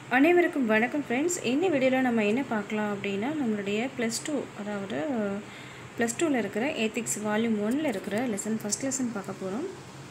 அனைவருக்கும் வணக்கம் ஃப்ரெண்ட்ஸ் இந்த வீடியோவில் நம்ம என்ன பார்க்கலாம் அப்படின்னா நம்மளுடைய ப்ளஸ் டூ அதாவது ப்ளஸ் டூவில் இருக்கிற ஏத்திக்ஸ் வால்யூம் ஒன்னில் இருக்கிற லெசன் ஃபஸ்ட் லெசன் பார்க்க போகிறோம்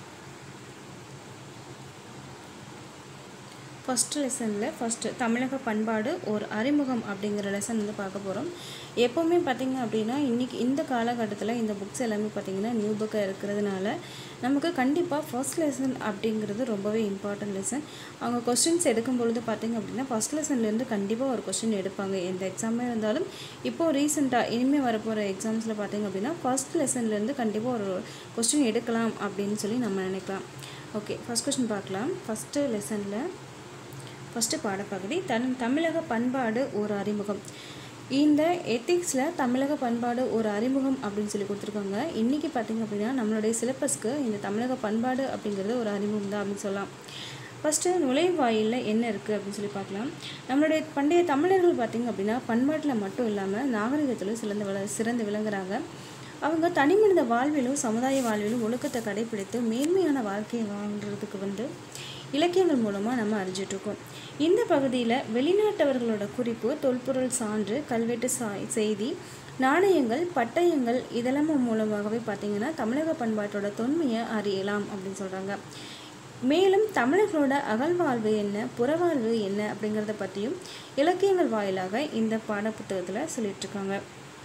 ஃபஸ்ட்டு லெசனில் ஃபஸ்ட்டு தமிழக பண்பாடு ஒரு அறிமுகம் அப்படிங்கிற லெசன் வந்து பார்க்க போகிறோம் எப்போவுமே பார்த்திங்க அப்படின்னா இன்றைக்கி இந்த காலகட்டத்தில் இந்த புக்ஸ் எல்லாமே பார்த்திங்கன்னா நியூ புக்காக இருக்கிறதுனால நமக்கு கண்டிப்பாக ஃபர்ஸ்ட் லெசன் அப்படிங்கிறது ரொம்பவே இம்பார்ட்டன்ட் லெசன் அவங்க கொஸ்டின்ஸ் எடுக்கும் பொழுது பார்த்திங்க அப்படின்னா ஃபஸ்ட் லெசன்லேருந்து கண்டிப்பாக ஒரு கொஸ்டின் எடுப்பாங்க எந்த எக்ஸாமே இருந்தாலும் இப்போது ரீசெண்டாக இனிமேல் வரப்போகிற எக்ஸாம்ஸில் பார்த்திங்க அப்படின்னா ஃபஸ்ட் லெசன்லேருந்து கண்டிப்பாக ஒரு கொஸ்டின் எடுக்கலாம் அப்படின்னு சொல்லி நம்ம நினைக்கலாம் ஓகே ஃபஸ்ட் கொஸ்டின் பார்க்கலாம் ஃபஸ்ட்டு லெசனில் ஃபஸ்ட்டு பாடப்பகுதி தன் தமிழக பண்பாடு ஒரு அறிமுகம் இந்த எத்திக்ஸில் தமிழக பண்பாடு ஒரு அறிமுகம் அப்படின்னு சொல்லி கொடுத்துருக்காங்க இன்றைக்கி பார்த்திங்க அப்படின்னா நம்மளுடைய சிலபஸ்க்கு இந்த தமிழக பண்பாடு அப்படிங்கிறது ஒரு அறிமுகம் தான் அப்படின்னு சொல்லலாம் ஃபஸ்ட்டு நுழைவாயிலில் என்ன இருக்குது அப்படின்னு சொல்லி பார்க்கலாம் நம்மளுடைய பண்டைய தமிழர்கள் பார்த்திங்க அப்படின்னா பண்பாட்டில் மட்டும் இல்லாமல் நாகரிகத்திலும் சிறந்து விள சிறந்து விளங்குறாங்க அவங்க தனிமனித வாழ்விலும் சமுதாய வாழ்விலும் ஒழுக்கத்தை கடைபிடித்து மேன்மையான வாழ்க்கையை வாழ்கிறதுக்கு வந்து இலக்கியங்கள் மூலமாக நம்ம அறிஞ்சிட்ருக்கோம் இந்த பகுதியில் வெளிநாட்டவர்களோட குறிப்பு தொல்பொருள் சான்று கல்வெட்டு சா செய்தி நாணயங்கள் பட்டயங்கள் இதெல்லாம் மூலமாகவே பார்த்திங்கன்னா தமிழக பண்பாட்டோட தொன்மையை அறியலாம் அப்படின்னு சொல்கிறாங்க மேலும் தமிழர்களோட அகழ்வாழ்வு என்ன புறவாழ்வு என்ன அப்படிங்கிறத பற்றியும் இலக்கியங்கள் வாயிலாக இந்த பாடப்புத்தகத்தில் சொல்லிகிட்ருக்காங்க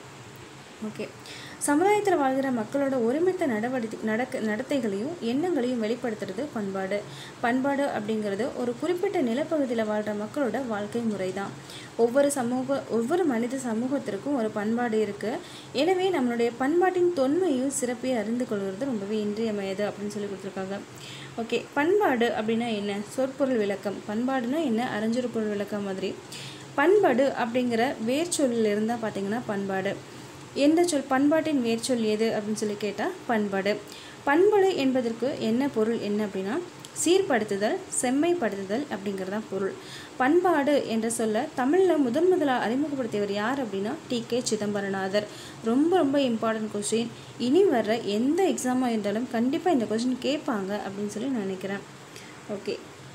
ஓகே சமுதாயத்தில் வாழ்கிற மக்களோட ஒருமித்த நடவடிக்கை நடக்க நடத்தைகளையும் எண்ணங்களையும் வெளிப்படுத்துறது பண்பாடு பண்பாடு அப்படிங்கிறது ஒரு குறிப்பிட்ட நிலப்பகுதியில் வாழ்கிற மக்களோட வாழ்க்கை முறை தான் ஒவ்வொரு சமூக ஒவ்வொரு மனித சமூகத்திற்கும் ஒரு பண்பாடு இருக்குது எனவே நம்மளுடைய பண்பாட்டின் தொன்மையும் சிறப்பையும் அறிந்து கொள்வது ரொம்பவே இன்றியமையது அப்படின்னு சொல்லி கொடுத்துருக்காங்க ஓகே பண்பாடு அப்படின்னா என்ன சொற்பொருள் விளக்கம் பண்பாடுனா என்ன அறிஞர் பொருள் விளக்கம் மாதிரி பண்பாடு அப்படிங்கிற வேர் சொல்லில் இருந்தால் பார்த்தீங்கன்னா பண்பாடு எந்த சொல் பண்பாட்டின் வேர்ச்சொல் எது அப்படின்னு சொல்லி கேட்டால் பண்பாடு பண்பாடு என்பதற்கு என்ன பொருள் என்ன அப்படின்னா சீர்படுத்துதல் செம்மைப்படுத்துதல் அப்படிங்கிறதான் பொருள் பண்பாடு என்ற சொல்ல தமிழில் முதன் முதலாக அறிமுகப்படுத்தியவர் யார் அப்படின்னா டி கே சிதம்பரநாதர் ரொம்ப ரொம்ப இம்பார்ட்டன்ட் கொஸ்டின் இனி வர்ற எந்த எக்ஸாமாக இருந்தாலும் கண்டிப்பாக இந்த கொஸ்டின் கேட்பாங்க அப்படின்னு சொல்லி நான் நினைக்கிறேன் ஓகே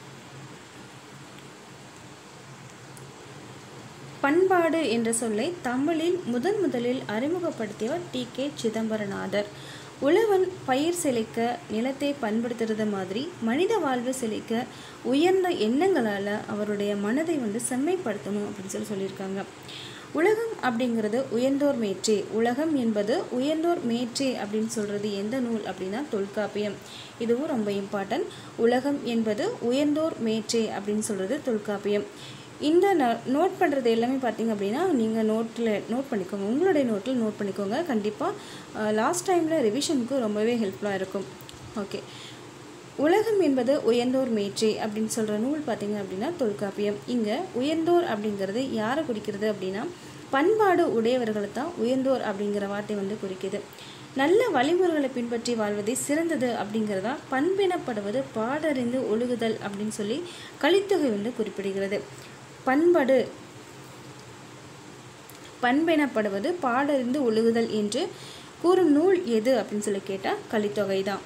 பண்பாடு என்ற சொல்லை தமிழில் முதன் முதலில் அறிமுகப்படுத்தியவர் டி கே சிதம்பரநாதர் உழவன் பயிர் செழிக்க நிலத்தை பண்படுத்துறது மாதிரி மனித வாழ்வு செழிக்க உயர்ந்த எண்ணங்களால் அவருடைய மனதை வந்து செம்மைப்படுத்தணும் அப்படின்னு சொல்லி சொல்லியிருக்காங்க உலகம் அப்படிங்கிறது உயர்ந்தோர் மேற்றே உலகம் என்பது உயர்ந்தோர் மேற்றே அப்படின்னு சொல்கிறது எந்த நூல் அப்படின்னா தொல்காப்பியம் இதுவும் ரொம்ப இம்பார்ட்டன்ட் உலகம் என்பது உயர்ந்தோர் மேற்றே அப்படின்னு சொல்கிறது தொல்காப்பியம் இந்த நோட் பண்ணுறது எல்லாமே பார்த்தீங்க அப்படின்னா நீங்கள் நோட்டில் நோட் பண்ணிக்கோங்க உங்களுடைய நோட்டில் நோட் பண்ணிக்கோங்க கண்டிப்பாக லாஸ்ட் டைமில் ரிவிஷனுக்கு ரொம்பவே ஹெல்ப்ஃபுல்லாக இருக்கும் ஓகே உலகம் என்பது உயர்ந்தோர் மேற்றே அப்படின்னு சொல்கிற நூல் பார்த்தீங்க அப்படின்னா தொல்காப்பியம் இங்கே உயர்ந்தோர் அப்படிங்கிறது யாரை குறிக்கிறது அப்படின்னா பண்பாடு உடையவர்களை தான் உயர்ந்தோர் அப்படிங்கிற வார்த்தை வந்து குறிக்குது நல்ல வழிமுறைகளை பின்பற்றி வாழ்வதே சிறந்தது அப்படிங்கிறதா பண்பெனப்படுவது பாடறிந்து ஒழுகுதல் அப்படின்னு சொல்லி கலித்தொகை வந்து குறிப்பிடுகிறது பண்பாடு பண்பெனப்படுவது பாடறிந்து ஒழுகுதல் என்று கூறும் நூல் எது அப்படின்னு சொல்லி கேட்டால் கலித்தொகை தான்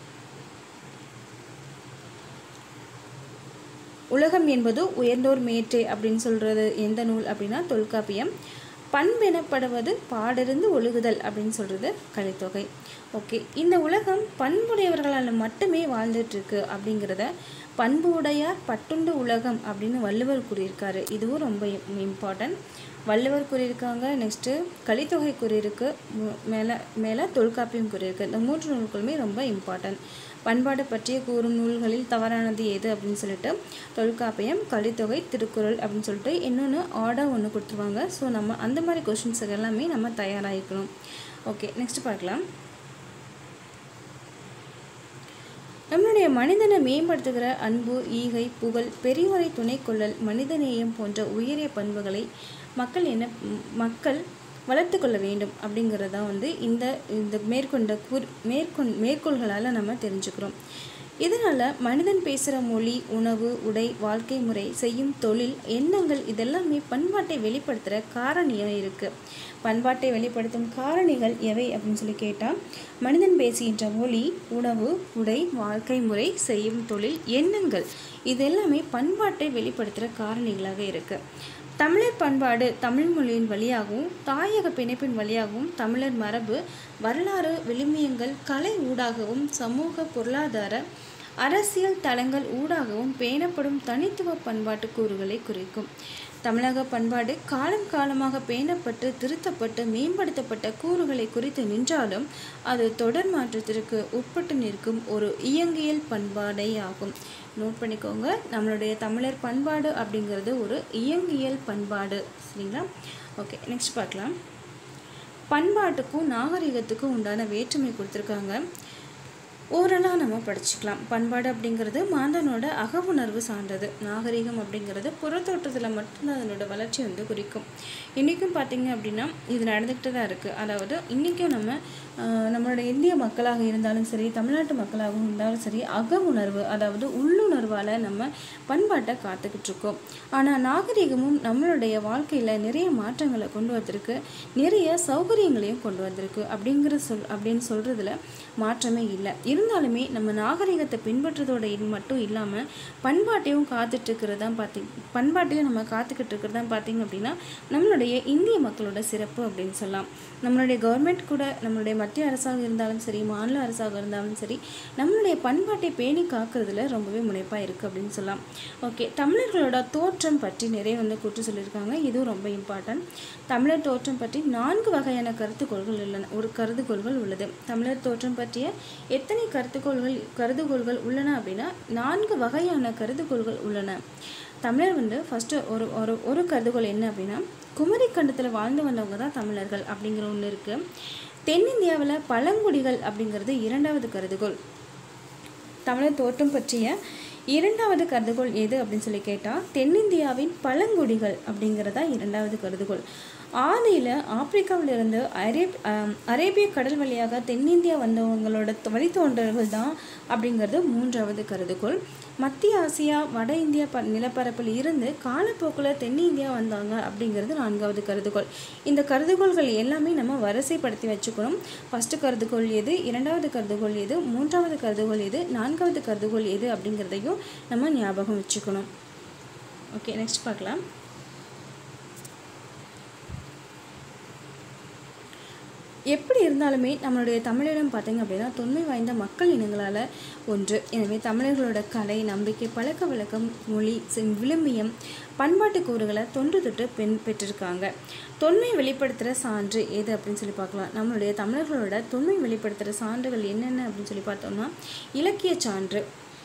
உலகம் என்பது உயர்ந்தோர் மேற்றே அப்படின்னு சொல்கிறது எந்த நூல் அப்படின்னா தொல்காப்பியம் பண்பெனப்படுவது பாடறிந்து ஒழுகுதல் அப்படின்னு சொல்கிறது கலித்தொகை ஓகே இந்த உலகம் பண்புடையவர்களால் மட்டுமே வாழ்ந்துட்டுருக்கு அப்படிங்கிறத பண்பு உடையார் பட்டுண்டு உலகம் அப்படின்னு வள்ளுவர் கூறியிருக்காரு இதுவும் ரொம்ப இம்பார்ட்டன்ட் வள்ளுவர் கூறியிருக்காங்க நெக்ஸ்ட்டு கலித்தொகை கூறியிருக்கு மேலே மேலே தொல்காப்பியம் கூறியிருக்கு இந்த மூன்று நூல்களுமே ரொம்ப இம்பார்ட்டன்ட் பண்பாடு பற்றிய கூறும் நூல்களில் தவறானது எது அப்படின்னு சொல்லிட்டு தொல்காப்பியம் கலித்தொகை திருக்குறள் அப்படின்னு சொல்லிட்டு இன்னொன்று ஆர்டர் ஒன்று கொடுத்துருவாங்க ஸோ நம்ம அந்த மாதிரி கொஷின்ஸ் எல்லாமே நம்ம தயாராகிக்கணும் ஓகே நெக்ஸ்ட் பார்க்கலாம் நம்மளுடைய மனிதனை மேம்படுத்துகிற அன்பு ஈகை புகழ் பெரியோரை துணை கொள்ளல் மனிதநேயம் போன்ற உயரிய பண்புகளை மக்கள் என்ன மக்கள் வளர்த்து கொள்ள வேண்டும் அப்படிங்கிறதா வந்து இந்த இந்த மேற்கொண்ட கூர் மேற்கொண் மேற்கோள்களால் நம்ம தெரிஞ்சுக்கிறோம் இதனால் மனிதன் பேசுகிற மொழி உணவு உடை வாழ்க்கை முறை செய்யும் தொழில் எண்ணங்கள் இதெல்லாமே பண்பாட்டை வெளிப்படுத்துகிற காரணியாக இருக்குது பண்பாட்டை வெளிப்படுத்தும் காரணிகள் எவை அப்படின்னு சொல்லி கேட்டால் மனிதன் பேசுகின்ற மொழி உணவு உடை வாழ்க்கை முறை செய்யும் தொழில் எண்ணங்கள் இது எல்லாமே பண்பாட்டை வெளிப்படுத்துகிற காரணிகளாக இருக்குது தமிழர் பண்பாடு தமிழ் மொழியின் வழியாகவும் தாயக பிணைப்பின் வழியாகவும் தமிழர் மரபு வரலாறு விழுமியங்கள் கலை ஊடாகவும் சமூக பொருளாதார அரசியல் தளங்கள் ஊடாகவும் பேணப்படும் தனித்துவ பண்பாட்டு கூறுகளை குறிக்கும் தமிழக பண்பாடு காலம் காலமாக பேணப்பட்டு திருத்தப்பட்டு மேம்படுத்தப்பட்ட கூறுகளை குறித்து நின்றாலும் அது தொடர் மாற்றத்திற்கு உட்பட்டு நிற்கும் ஒரு இயங்கியல் பண்பாடே ஆகும் நோட் பண்ணிக்கோங்க நம்மளுடைய தமிழர் பண்பாடு அப்படிங்கிறது ஒரு இயங்கியல் பண்பாடு சரிங்களா ஓகே நெக்ஸ்ட் பார்க்கலாம் பண்பாட்டுக்கும் நாகரிகத்துக்கும் உண்டான வேற்றுமை கொடுத்துருக்காங்க ஓரலாக நம்ம படிச்சுக்கலாம் பண்பாடு அப்படிங்கிறது மாந்தனோட அகவுணர்வு சார்ந்தது நாகரிகம் அப்படிங்கிறது புறத்தோற்றத்தில் மட்டும்தான் அதனோட வளர்ச்சி வந்து குறிக்கும் இன்றைக்கும் பார்த்திங்க அப்படின்னா இது நடந்துக்கிட்டு தான் இருக்குது அதாவது இன்றைக்கும் நம்ம ஆஹ், நம்மளோட இந்திய மக்களாக இருந்தாலும் சரி தமிழ்நாட்டு மக்களாகவும் இருந்தாலும் சரி அக உணர்வு அதாவது உள்ளுணர்வால் நம்ம பண்பாட்டை காத்துக்கிட்டு இருக்கோம் ஆனால் நாகரிகமும் நம்மளுடைய வாழ்க்கையில் நிறைய மாற்றங்களை கொண்டு வந்திருக்கு நிறைய சௌகரியங்களையும் கொண்டு வந்திருக்கு அப்படிங்கிற சொல் அப்படின்னு சொல்கிறதுல மாற்றமே இல்லை இருந்தாலுமே நம்ம நாகரிகத்தை பின்பற்றுறதோட இது மட்டும் இல்லாமல் பண்பாட்டையும் காத்துட்டு இருக்கிறது தான் பார்த்திங் பண்பாட்டையும் நம்ம காத்துக்கிட்டு இருக்கிறது தான் பார்த்திங்க அப்படின்னா நம்மளுடைய இந்திய மக்களோட சிறப்பு அப்படின்னு சொல்லலாம் நம்மளுடைய கவர்மெண்ட் கூட நம்மளுடைய மத்திய அரசாக இருந்தாலும் சரி மாநில அரசாக இருந்தாலும் சரி நம்மளுடைய பண்பாட்டை பேணி காக்கிறதுல ரொம்பவே முனைப்பாக இருக்குது அப்படின்னு சொல்லலாம் ஓகே தமிழர்களோட தோற்றம் பற்றி நிறைய வந்து கூற்று சொல்லியிருக்காங்க இதுவும் ரொம்ப இம்பார்ட்டன்ட் தமிழர் தோற்றம் பற்றி நான்கு வகையான கருத்துக்கோள்கள் உள்ளன ஒரு கருதுகோள்கள் உள்ளது தமிழர் தோற்றம் பற்றிய எத்தனை கருத்துக்கோள்கள் கருதுகோள்கள் உள்ளன அப்படின்னா நான்கு வகையான கருதுகோள்கள் உள்ளன தமிழர் வந்து ஃபஸ்ட்டு ஒரு ஒரு ஒரு கருதுகோள் என்ன அப்படின்னா குமரி கண்டத்தில் வாழ்ந்து வந்தவங்க தான் தமிழர்கள் அப்படிங்கிற ஒன்று இருக்குது தென்னிந்தியாவில் பழங்குடிகள் அப்படிங்கிறது இரண்டாவது கருதுகோள் தமிழர் தோற்றம் பற்றிய இரண்டாவது கருதுகோள் எது அப்படின்னு சொல்லி கேட்டால் தென்னிந்தியாவின் பழங்குடிகள் அப்படிங்கிறதா இரண்டாவது கருதுகோள் ஆதியில் ஆப்பிரிக்காவிலிருந்து அரேப் ஆம், அரேபிய கடல் வழியாக தென்னிந்தியா வந்தவங்களோட த- வழித்தோன்றல்கள் தான் அப்படிங்கிறது மூன்றாவது கருதுகோள் மத்திய ஆசியா வட இந்தியா ப நிலப்பரப்பில் இருந்து காலப்போக்கில் தென்னிந்தியா வந்தாங்க அப்படிங்கிறது நான்காவது கருதுகோள் இந்த கருதுகோள்கள் எல்லாமே நம்ம வரிசைப்படுத்தி வச்சுக்கணும் ஃபஸ்ட்டு கருதுகோள் எது இரண்டாவது கருதுகோள் எது மூன்றாவது கருதுகோள் எது நான்காவது கருதுகோள் எது அப்படிங்கிறதையும் நம்ம ஞாபகம் வச்சுக்கணும் ஓகே நெக்ஸ்ட் பார்க்கலாம் எப்படி இருந்தாலுமே நம்மளுடைய தமிழினம் பார்த்தீங்க அப்படின்னா தொன்மை வாய்ந்த மக்கள் இனங்களால் ஒன்று எனவே தமிழர்களோட கலை நம்பிக்கை பழக்க வழக்கம் மொழி செம்- விழுமியம் பண்பாட்டு கூறுகளை தொன்று தொட்டு பெண் பெற்றிருக்காங்க தொன்மை வெளிப்படுத்துகிற சான்று எது அப்படின்னு சொல்லி பார்க்கலாம் நம்மளுடைய தமிழர்களோட தொன்மை வெளிப்படுத்துகிற சான்றுகள் என்னென்ன அப்படின்னு சொல்லி பார்த்தோம்னா இலக்கிய சான்று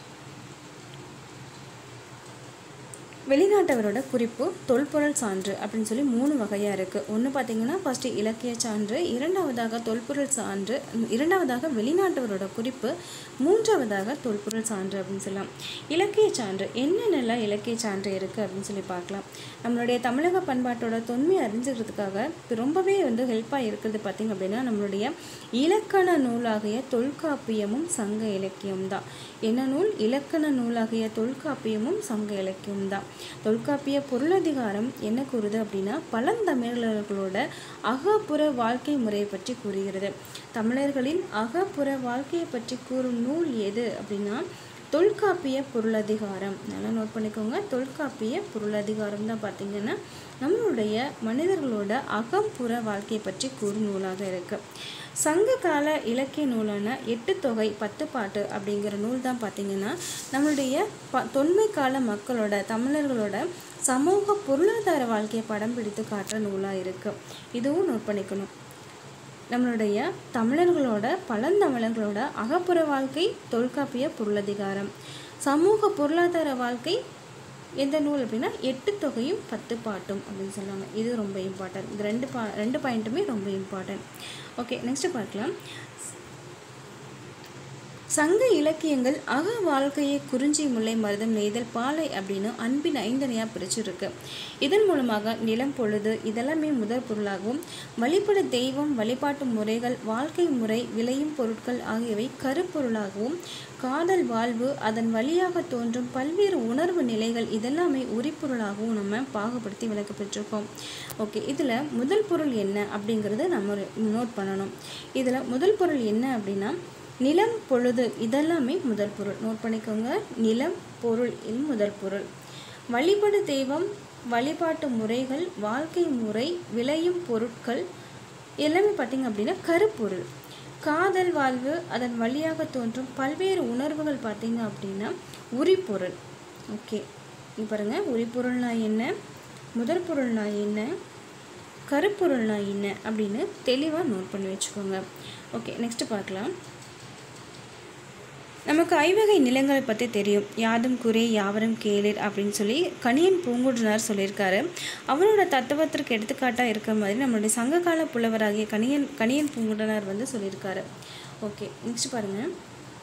வெளிநாட்டவரோட குறிப்பு தொல்பொருள் சான்று அப்படின்னு சொல்லி மூணு வகையாக இருக்குது ஒன்று பார்த்தீங்கன்னா ஃபஸ்ட்டு இலக்கிய சான்று இரண்டாவதாக தொல்பொருள் சான்று ம், இரண்டாவதாக வெளிநாட்டவரோட குறிப்பு மூன்றாவதாக தொல்பொருள் சான்று அப்படின்னு சொல்லலாம் இலக்கிய சான்று என்னென்னலாம் இலக்கிய சான்று இருக்குது அப்படின்னு சொல்லி பார்க்கலாம் நம்மளுடைய தமிழக பண்பாட்டோட தொன்மை அறிஞ்சுக்கிறதுக்காக இது ரொம்பவே வந்து ஹெல்ப்பாக இருக்கிறது பார்த்திங்க அப்படின்னா நம்மளுடைய இலக்கண நூலாகிய தொல்காப்பியமும் சங்க இலக்கியம் தான் என்ன நூல் இலக்கண நூலாகிய தொல்காப்பியமும் சங்க இலக்கியம் தான் தொல்காப்பிய பொருளதிகாரம் என்ன கூறுது அப்படின்னா பழந்தமிழர்களோட அகப்புற வாழ்க்கை முறையை பற்றி கூறுகிறது தமிழர்களின் அகப்புற வாழ்க்கையை பற்றி கூறும் நூல் எது அப்படின்னா தொல்காப்பிய பொருளதிகாரம் நல்லா நோட் பண்ணிக்கோங்க தொல்காப்பிய பொருளதிகாரம் தான் பார்த்தீங்கன்னா நம்மளுடைய மனிதர்களோட அகம்புற வாழ்க்கையை பற்றி கூறும் நூலாக இருக்குது சங்க கால இலக்கிய நூலான எட்டு தொகை பத்து பாட்டு அப்படிங்கிற நூல் தான் பார்த்தீங்கன்னா நம்மளுடைய ப தொன்மை கால மக்களோட தமிழர்களோட சமூக பொருளாதார வாழ்க்கையை படம் பிடித்து காட்டுற நூலாக இருக்குது இதுவும் நோட் பண்ணிக்கணும் நம்மளுடைய தமிழர்களோட பழந்தமிழர்களோட அகப்புற வாழ்க்கை தொல்காப்பிய பொருளதிகாரம் சமூக பொருளாதார வாழ்க்கை எந்த நூல் அப்படின்னா எட்டு தொகையும் பத்து பாட்டும் அப்படின்னு சொல்லுவாங்க இது ரொம்ப இம்பார்ட்டன்ட் இந்த ரெண்டு பா ரெண்டு பாயிண்ட்டுமே ரொம்ப இம்பார்ட்டன்ட் ஓகே நெக்ஸ்ட் பார்க்கலாம் சங்க இலக்கியங்கள் அக வாழ்க்கையை குறிஞ்சி முல்லை மருதம் நெய்தல் பாலை அப்படின்னு அன்பின் ஐந்தனையாக பிரிச்சிருக்கு இதன் மூலமாக நிலம் பொழுது இதெல்லாமே முதல் பொருளாகவும் வழிபடு தெய்வம் வழிபாட்டு முறைகள் வாழ்க்கை முறை விளையும் பொருட்கள் ஆகியவை கருப்பொருளாகவும் காதல் வாழ்வு அதன் வழியாக தோன்றும் பல்வேறு உணர்வு நிலைகள் இதெல்லாமே உரிப்பொருளாகவும் நம்ம பாகுபடுத்தி விளக்க பெற்றிருக்கோம் ஓகே இதில் முதல் பொருள் என்ன அப்படிங்கிறத நம்ம நோட் பண்ணணும் இதில் முதல் பொருள் என்ன அப்படின்னா நிலம் பொழுது இதெல்லாமே முதல் பொருள் நோட் பண்ணிக்கோங்க நிலம் பொருள் இது முதல் பொருள் வழிபடு தெய்வம் வழிபாட்டு முறைகள் வாழ்க்கை முறை விளையும் பொருட்கள் எல்லாமே பார்த்திங்க அப்படின்னா கருப்பொருள் காதல் வாழ்வு அதன் வழியாக தோன்றும் பல்வேறு உணர்வுகள் பார்த்திங்க அப்படின்னா உரிப்பொருள் ஓகே இங்க பாருங்க உரிப்பொருள்னா என்ன முதற் பொருள்னா என்ன கருப்பொருள்னா என்ன அப்படின்னு தெளிவாக நோட் பண்ணி வச்சுக்கோங்க ஓகே நெக்ஸ்ட் பார்க்கலாம் நமக்கு ஐவகை நிலங்களை பற்றி தெரியும் யாதும் குறை யாவரும் கேளிர் அப்படின்னு சொல்லி கணியன் பூங்குன்றனார் சொல்லியிருக்காரு அவரோட தத்துவத்திற்கு எடுத்துக்காட்டாக இருக்கிற மாதிரி நம்மளுடைய சங்ககால புலவராகிய கணியன் கணியன் பூங்குன்றனார் வந்து சொல்லியிருக்காரு ஓகே நெக்ஸ்ட் பாருங்கள்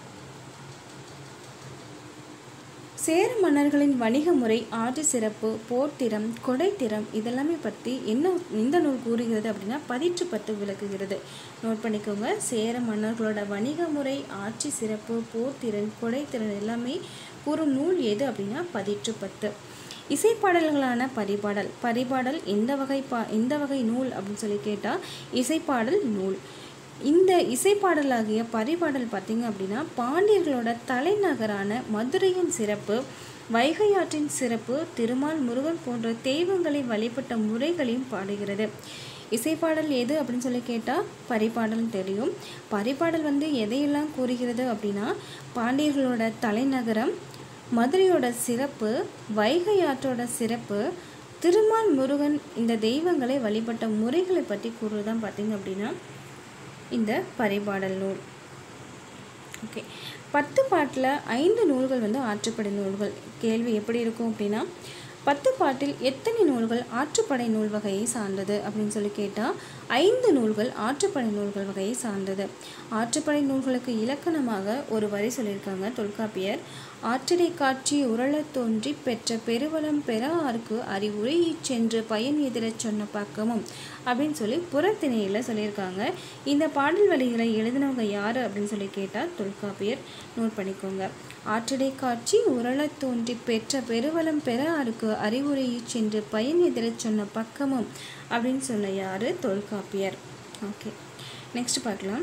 சேர மன்னர்களின் வணிக முறை ஆட்சி சிறப்பு போர்த்திறம் கொடைத்திறம் இதெல்லாமே பற்றி என்ன இந்த நூல் கூறுகிறது அப்படின்னா பதிற்று பத்து விளக்குகிறது நோட் பண்ணிக்கோங்க சேர மன்னர்களோட வணிக முறை ஆட்சி சிறப்பு போர்த்திறன் கொடைத்திறன் எல்லாமே கூறும் நூல் எது அப்படின்னா பதிற்று பத்து இசைப்பாடல்களான பரிபாடல் பரிபாடல் எந்த வகை பா எந்த வகை நூல் அப்படின்னு சொல்லி கேட்டால் இசைப்பாடல் நூல் இந்த இசைப்பாடலாகிய பரிபாடல் பார்த்தீங்க அப்படின்னா பாண்டியர்களோட தலைநகரான மதுரையின் சிறப்பு வைகை ஆற்றின் சிறப்பு திருமால் முருகன் போன்ற தெய்வங்களை வழிபட்ட முறைகளையும் பாடுகிறது இசைப்பாடல் எது அப்படின்னு சொல்லி கேட்டால் பரிபாடல் தெரியும் பரிபாடல் வந்து எதையெல்லாம் கூறுகிறது அப்படின்னா பாண்டியர்களோட தலைநகரம் மதுரையோட சிறப்பு வைகை ஆற்றோட சிறப்பு திருமால் முருகன் இந்த தெய்வங்களை வழிபட்ட முறைகளை பற்றி கூறுதான் பார்த்தீங்க அப்படின்னா இந்த பரிபாடல் நூல் ஓகே பத்து பாட்டில் ஐந்து நூல்கள் வந்து ஆற்றுப்படை நூல்கள் கேள்வி எப்படி இருக்கும் அப்படின்னா பத்து பாட்டில் எத்தனை நூல்கள் ஆற்றுப்படை நூல் வகையை சார்ந்தது அப்படின்னு சொல்லி கேட்டால் ஐந்து நூல்கள் ஆற்றுப்படை நூல்கள் வகையை சார்ந்தது ஆற்றுப்படை நூல்களுக்கு இலக்கணமாக ஒரு வரி சொல்லியிருக்காங்க தொல்காப்பியர் ஆற்றிடை காட்சி உரளத் தோன்றி பெற்ற பெருவளம் பெறார்க்கு அறிவுரை சென்று பயன் எதிரச் சொன்ன பக்கமும் அப்படின்னு சொல்லி புறத்திணையில் சொல்லியிருக்காங்க இந்த பாடல் வரிகளை எழுதினவங்க யார் அப்படின்னு சொல்லி கேட்டால் தொல்காப்பியர் நோட் பண்ணிக்கோங்க ஆற்றிடை காட்சி உரளத் தோன்றி பெற்ற பெருவளம் பெறாருக்கு அறிவுரை சென்று பயன் எதிரச் சொன்ன பக்கமும் அப்படின்னு சொன்ன யார் தொல்காப்பியர் ஓகே நெக்ஸ்ட் பார்க்கலாம்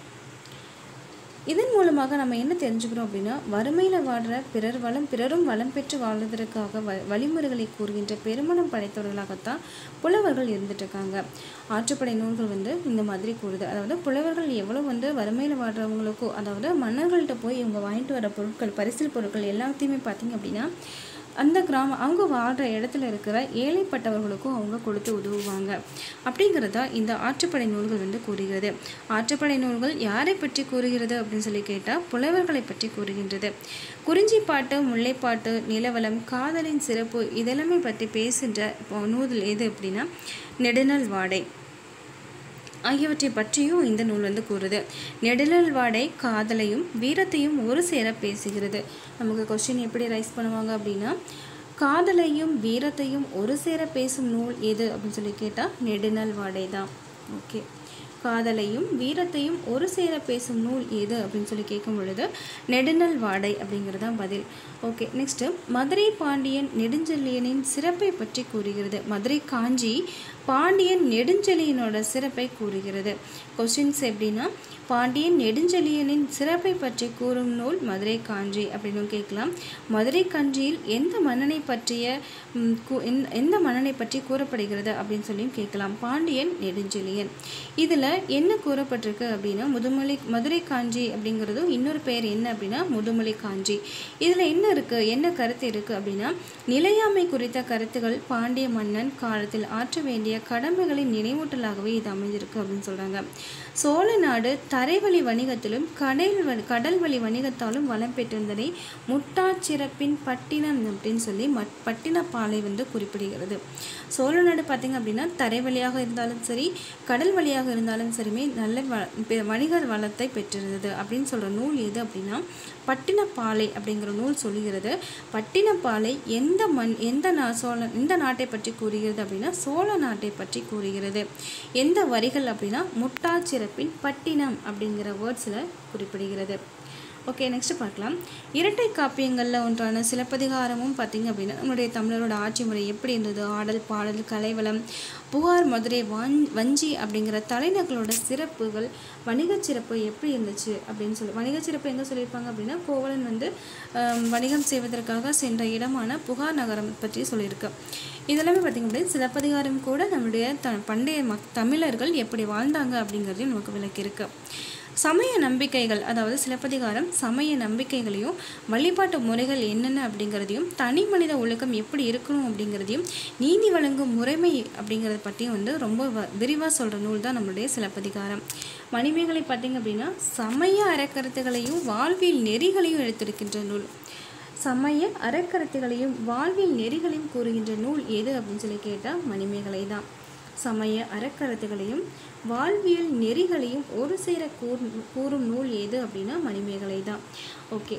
இதன் மூலமாக நம்ம என்ன தெரிஞ்சுக்கிறோம் அப்படின்னா வறுமையில் வாடுற பிறர் வளம் பிறரும் வளம் பெற்று வாழ்வதற்காக வ வழிமுறைகளை கூறுகின்ற பெருமனம் படைத்தவர்களாகத்தான் புலவர்கள் இருந்துட்டு இருக்காங்க ஆற்றுப்படை நூல்கள் வந்து இந்த மாதிரி கூறுது அதாவது புலவர்கள் எவ்வளோ வந்து வறுமையில் வாடுறவங்களுக்கோ அதாவது மன்னர்கள்ட்ட போய் இவங்க வாங்கிட்டு வர பொருட்கள் பரிசில் பொருட்கள் எல்லாத்தையுமே பார்த்தீங்க அப்படின்னா அந்த கிராமம் அவங்க வாழ்கிற இடத்துல இருக்கிற ஏழைப்பட்டவர்களுக்கும் அவங்க கொடுத்து உதவுவாங்க அப்படிங்கிறதா இந்த ஆற்றுப்படை நூல்கள் வந்து கூறுகிறது ஆற்றுப்படை நூல்கள் யாரை பற்றி கூறுகிறது அப்படின்னு சொல்லி கேட்டால் புலவர்களை பற்றி கூறுகின்றது குறிஞ்சிப்பாட்டு முல்லைப்பாட்டு நிலவலம் காதலின் சிறப்பு இதெல்லாமே பற்றி பேசுகின்ற நூல் எது அப்படின்னா நெடுநல் வாடை ஆகியவற்றை பற்றியும் இந்த நூல் வந்து கூறுது நெடுநல் வாடை காதலையும் வீரத்தையும் ஒரு சேர பேசுகிறது நமக்கு கொஸ்டின் எப்படி ரைஸ் பண்ணுவாங்க அப்படின்னா காதலையும் வீரத்தையும் ஒரு சேர பேசும் நூல் எது அப்படின்னு சொல்லி கேட்டால் நெடுநல் வாடை தான் ஓகே காதலையும் வீரத்தையும் ஒரு சேர பேசும் நூல் எது அப்படின்னு சொல்லி கேட்கும் பொழுது நெடுநல் வாடை அப்படிங்கிறது தான் பதில் ஓகே நெக்ஸ்ட்டு மதுரை பாண்டியன் நெடுஞ்செழியனின் சிறப்பை பற்றி கூறுகிறது மதுரை காஞ்சி பாண்டியன் நெடுஞ்செழியனோட சிறப்பை கூறுகிறது கொஸ்டின்ஸ் எப்படின்னா பாண்டியன் நெடுஞ்செழியனின் சிறப்பை பற்றி கூறும் நூல் மதுரை காஞ்சி அப்படின்னு கேட்கலாம் மதுரை காஞ்சியில் எந்த மன்னனை பற்றிய ம், கூ- எந்த- எந்த மன்னனை பற்றி கூறப்படுகிறது அப்படின்னு சொல்லியும் கேட்கலாம் பாண்டியன் நெடுஞ்செழியன் இதில் என்ன கூறப்பட்டிருக்கு அப்படின்னா முதுமலை மதுரை காஞ்சி அப்படிங்கிறதும் இன்னொரு பெயர் என்ன அப்படின்னா முதுமலை காஞ்சி இதில் என்ன இருக்குது என்ன கருத்து இருக்குது அப்படின்னா நிலையாமை குறித்த கருத்துகள் பாண்டிய மன்னன் காலத்தில் ஆற்ற வேண்டிய கடமைகளின் நினைவூட்டலாகவே இது அமைஞ்சிருக்கு அப்படின்னு சொல்கிறாங்க சோழ நாடு தரைவழி வணிகத்திலும் கடல் வ- கடல் வழி வணிகத்தாலும் வளம் பெற்றிருந்ததை முட்டாச்சிறப்பின் பட்டினம் அப்படின்னு சொல்லி மட் பட்டினப்பாலை வந்து குறிப்பிடுகிறது சோழ நாடு பார்த்திங்க அப்படின்னா தரை வழியாக இருந்தாலும் சரி கடல் வழியாக இருந்தாலும் சரிமே நல்ல வ பெ- வணிக வளத்தை பெற்றிருந்தது அப்படின்னு சொல்கிற நூல் எது அப்படின்னா பட்டினப்பாலை அப்படிங்கிற நூல் சொல்லுகிறது பட்டினப்பாலை எந்த மண் எந்த நா சோழ எந்த நாட்டை பற்றி கூறுகிறது அப்படின்னா சோழ நாட்டை பற்றி கூறுகிறது எந்த வரிகள் அப்படின்னா முட்டாச்சிறப்பின் பட்டினம் அப்படிங்கிற வேர்ட்ஸில் குறிப்பிடுகிறது ஓகே நெக்ஸ்ட் பார்க்கலாம் இரட்டை காப்பியங்களில் ஒன்றான சிலப்பதிகாரமும் பார்த்திங்க அப்படின்னா நம்மளுடைய தமிழரோட ஆட்சி முறை எப்படி இருந்தது ஆடல் பாடல் கலைவளம் புகார் மதுரை வான் வஞ்சி அப்படிங்கிற தலைநகரோட சிறப்புகள் வணிகச் சிறப்பு எப்படி இருந்துச்சு அப்படின்னு சொல்லி வணிகச் சிறப்பு எங்கே சொல்லியிருப்பாங்க அப்படின்னா கோவலன் வந்து ஆம், வணிகம் செய்வதற்காக சென்ற இடமான புகார் நகரம் பற்றி சொல்லியிருக்கு இதெல்லாமே பார்த்திங்க அப்படின்னா சிலப்பதிகாரம் கூட நம்முடைய த பண்டைய மக் தமிழர்கள் எப்படி வாழ்ந்தாங்க அப்படிங்கிறதையும் நமக்கு விளக்கியிருக்கு சமய நம்பிக்கைகள் அதாவது சிலப்பதிகாரம் சமய நம்பிக்கைகளையும் வழிபாட்டு முறைகள் என்னென்ன அப்படிங்கிறதையும் தனி மனித ஒழுக்கம் எப்படி இருக்கணும் அப்படிங்கிறதையும் நீதி வழங்கும் முறைமை அப்படிங்கிறத பற்றியும் வந்து ரொம்ப வ விரிவாக சொல்கிற நூல் தான் நம்மளுடைய சிலப்பதிகாரம் மணிமேகலை பார்த்திங்க அப்படின்னா சமய அறக்கருத்துகளையும் வாழ்வியல் நெறிகளையும் எடுத்திருக்கின்ற நூல் சமய அறக்கருத்துகளையும் வாழ்வியல் நெறிகளையும் கூறுகின்ற நூல் எது அப்படின்னு சொல்லி கேட்டால் மணிமேகலை தான் சமய அறக்கருத்துகளையும் வாழ்வியல் நெறிகளையும் ஒரு சேர கூர் கூறும் நூல் எது அப்படின்னா மணிமேகலை தான் ஓகே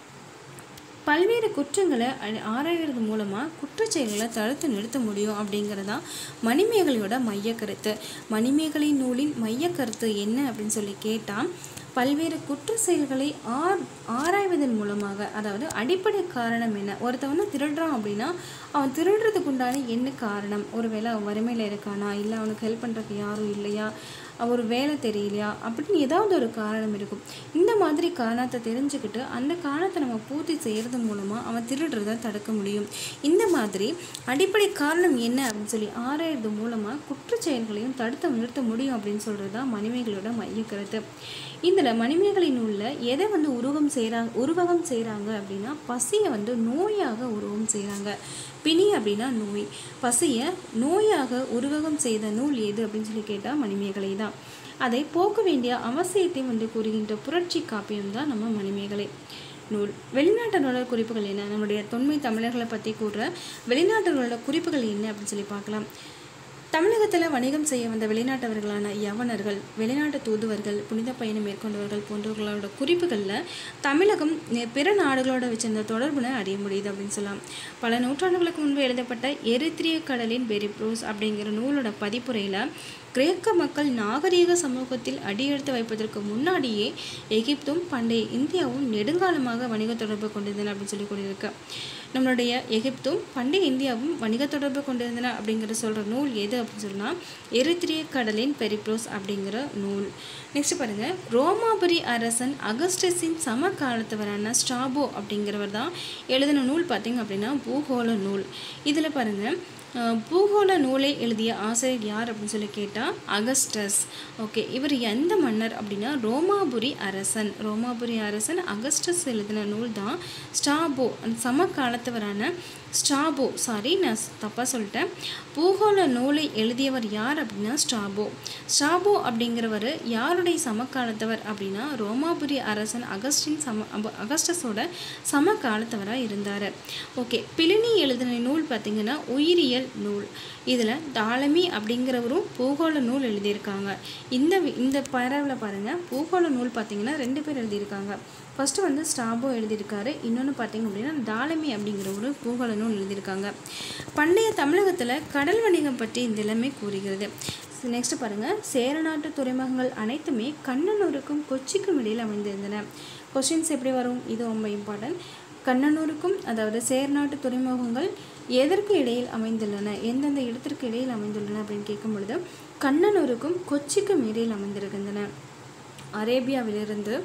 பல்வேறு குற்றங்களை அ- ஆராயறது மூலமாக குற்றச்செயல்களை தடுத்து நிறுத்த முடியும் அப்படிங்கிறதா மணிமேகலையோட மையக்கருத்து மணிமேகலை நூலின் மையக்கருத்து என்ன அப்படின்னு சொல்லி கேட்டால் பல்வேறு குற்ற செயல்களை ஆர் ஆராய்வதன் மூலமாக அதாவது அடிப்படை காரணம் என்ன ஒருத்தன் வந்து திருடுறான் அப்படின்னா அவன் திருடுறதுக்கு உண்டான என்ன காரணம் ஒருவேளை அவன் வறுமையில் இருக்கானா இல்லை அவனுக்கு ஹெல்ப் பண்ணுறதுக்கு யாரும் இல்லையா ஒரு வேலை தெரியலையா அப்படின்னு ஏதாவது ஒரு காரணம் இருக்கும் இந்த மாதிரி காரணத்தை தெரிஞ்சுக்கிட்டு அந்த காரணத்தை நம்ம பூர்த்தி செய்கிறது மூலமாக அவன் திருடுறதை தடுக்க முடியும் இந்த மாதிரி அடிப்படை காரணம் என்ன அப்படின்னு சொல்லி ஆராயறது மூலமாக குற்றச் செயல்களையும் தடுத்து நிறுத்த முடியும் அப்படின்னு சொல்கிறது தான் மணிமேகலையோட மையக்கருத்து இதில் மணிமேகலை நூலில் எதை வந்து உருவகம் செய்கிறாங்க உருவகம் செய்கிறாங்க அப்படின்னா பசியை வந்து நோயாக உருவகம் செய்கிறாங்க பிணி அப்படின்னா நோய் பசியை நோயாக உருவகம் செய்த நூல் எது அப்படின்னு சொல்லி கேட்டால் மணிமேகலை தான் அதை போக்க வேண்டிய அவசியத்தை வந்து கூறுகின்ற புரட்சி காப்பியம் தான் நம்ம மணிமேகலை நூல் வெளிநாட்டரோட குறிப்புகள் என்ன நம்முடைய தொன்மை தமிழர்களை பற்றி கூறுற வெளிநாட்டரோட குறிப்புகள் என்ன அப்படின்னு சொல்லி பார்க்கலாம் தமிழகத்தில் வணிகம் செய்ய வந்த வெளிநாட்டவர்களான யவனர்கள் வெளிநாட்டு தூதுவர்கள் புனித பயணம் மேற்கொண்டவர்கள் போன்றவர்களோட குறிப்புகளில் தமிழகம் நெ- பிற நாடுகளோட வச்சிருந்த தொடர்புனை அறிய முடியுது அப்படின்னு சொல்லலாம் பல நூற்றாண்டுகளுக்கு முன்பு எழுதப்பட்ட எரித்திரிய கடலின் பெரிப்ரோஸ் அப்படிங்கிற நூலோட பதிப்புரையில் கிரேக்க மக்கள் நாகரீக சமூகத்தில் அடியெடுத்து வைப்பதற்கு முன்னாடியே எகிப்தும் பண்டைய இந்தியாவும் நெடுங்காலமாக வணிக தொடர்பு கொண்டிருந்தன அப்படின்னு சொல்லி கூறியிருக்கு நம்மளுடைய எகிப்தும் பண்டைய இந்தியாவும் வணிக தொடர்பு கொண்டிருந்தன அப்படிங்கிற சொல்கிற நூல் எது அப்படின்னு சொன்னால் எரித்திரிய கடலின் பெரிப்ரோஸ் அப்படிங்கிற நூல் நெக்ஸ்ட் பாருங்க ரோமாபுரி அரசன் அகஸ்டஸின் சம காலத்தவரான ஸ்டாபோ அப்படிங்கிறவர் தான் எழுதின நூல் பார்த்தீங்க அப்படின்னா பூகோள நூல் இதில் பாருங்க அஹ், பூகோள நூலை எழுதிய ஆசிரியர் யார் அப்படின்னு சொல்லி கேட்டால் அகஸ்டஸ் ஓகே இவர் எந்த மன்னர் அப்படின்னா ரோமாபுரி அரசன் ரோமாபுரி அரசன் அகஸ்டஸ் எழுதின நூல் தான் ஸ்டாபோ அந்த சம காலத்தவரான ஸ்டாபோ சாரி நான் தப்பாக சொல்லிட்டேன் பூகோள நூலை எழுதியவர் யார் அப்படின்னா ஸ்டாபோ ஸ்டாபோ அப்படிங்கிறவர் யாருடைய சமகாலத்தவர் அப்படின்னா ரோமாபுரி அரசன் அகஸ்டின் சம அப- அகஸ்டஸோட சம காலத்தவராக இருந்தார் ஓகே பிளினி எழுதின நூல் பார்த்திங்கன்னா உயிரியல் நூல் இதில் டாலமி அப்படிங்கிறவரும் பூகோள நூல் எழுதியிருக்காங்க இந்த வி- இந்த பரவில் பாருங்கள் பூகோள நூல் பார்த்திங்கன்னா ரெண்டு பேர் எழுதியிருக்காங்க ஃபஸ்ட்டு வந்து ஸ்டாபோ எழுதியிருக்காரு இன்னொன்று பார்த்தீங்க அப்படின்னா டாலமி அப்படிங்கிற ஒரு பூகோள நூல் எழுதியிருக்காங்க பண்டைய தமிழகத்தில் கடல் வணிகம் பற்றி இந்த எல்லாமே கூறுகிறது நெக்ஸ்ட் பாருங்கள் சேரநாட்டு துறைமுகங்கள் அனைத்துமே கண்ணனூருக்கும் கொச்சிக்கும் இடையில் அமைந்திருந்தன கொஸ்டின்ஸ் எப்படி வரும் இது ரொம்ப இம்பார்ட்டன்ட் கண்ணனூருக்கும் அதாவது சேர்நாட்டு துறைமுகங்கள் எதற்கு இடையில் அமைந்துள்ளன எந்தெந்த இடத்திற்கு இடையில் அமைந்துள்ளன அப்படின்னு கேட்கும் பொழுது கண்ணனூருக்கும் கொச்சிக்கும் இடையில் அமைந்திருக்கின்றன அரேபியாவிலிருந்து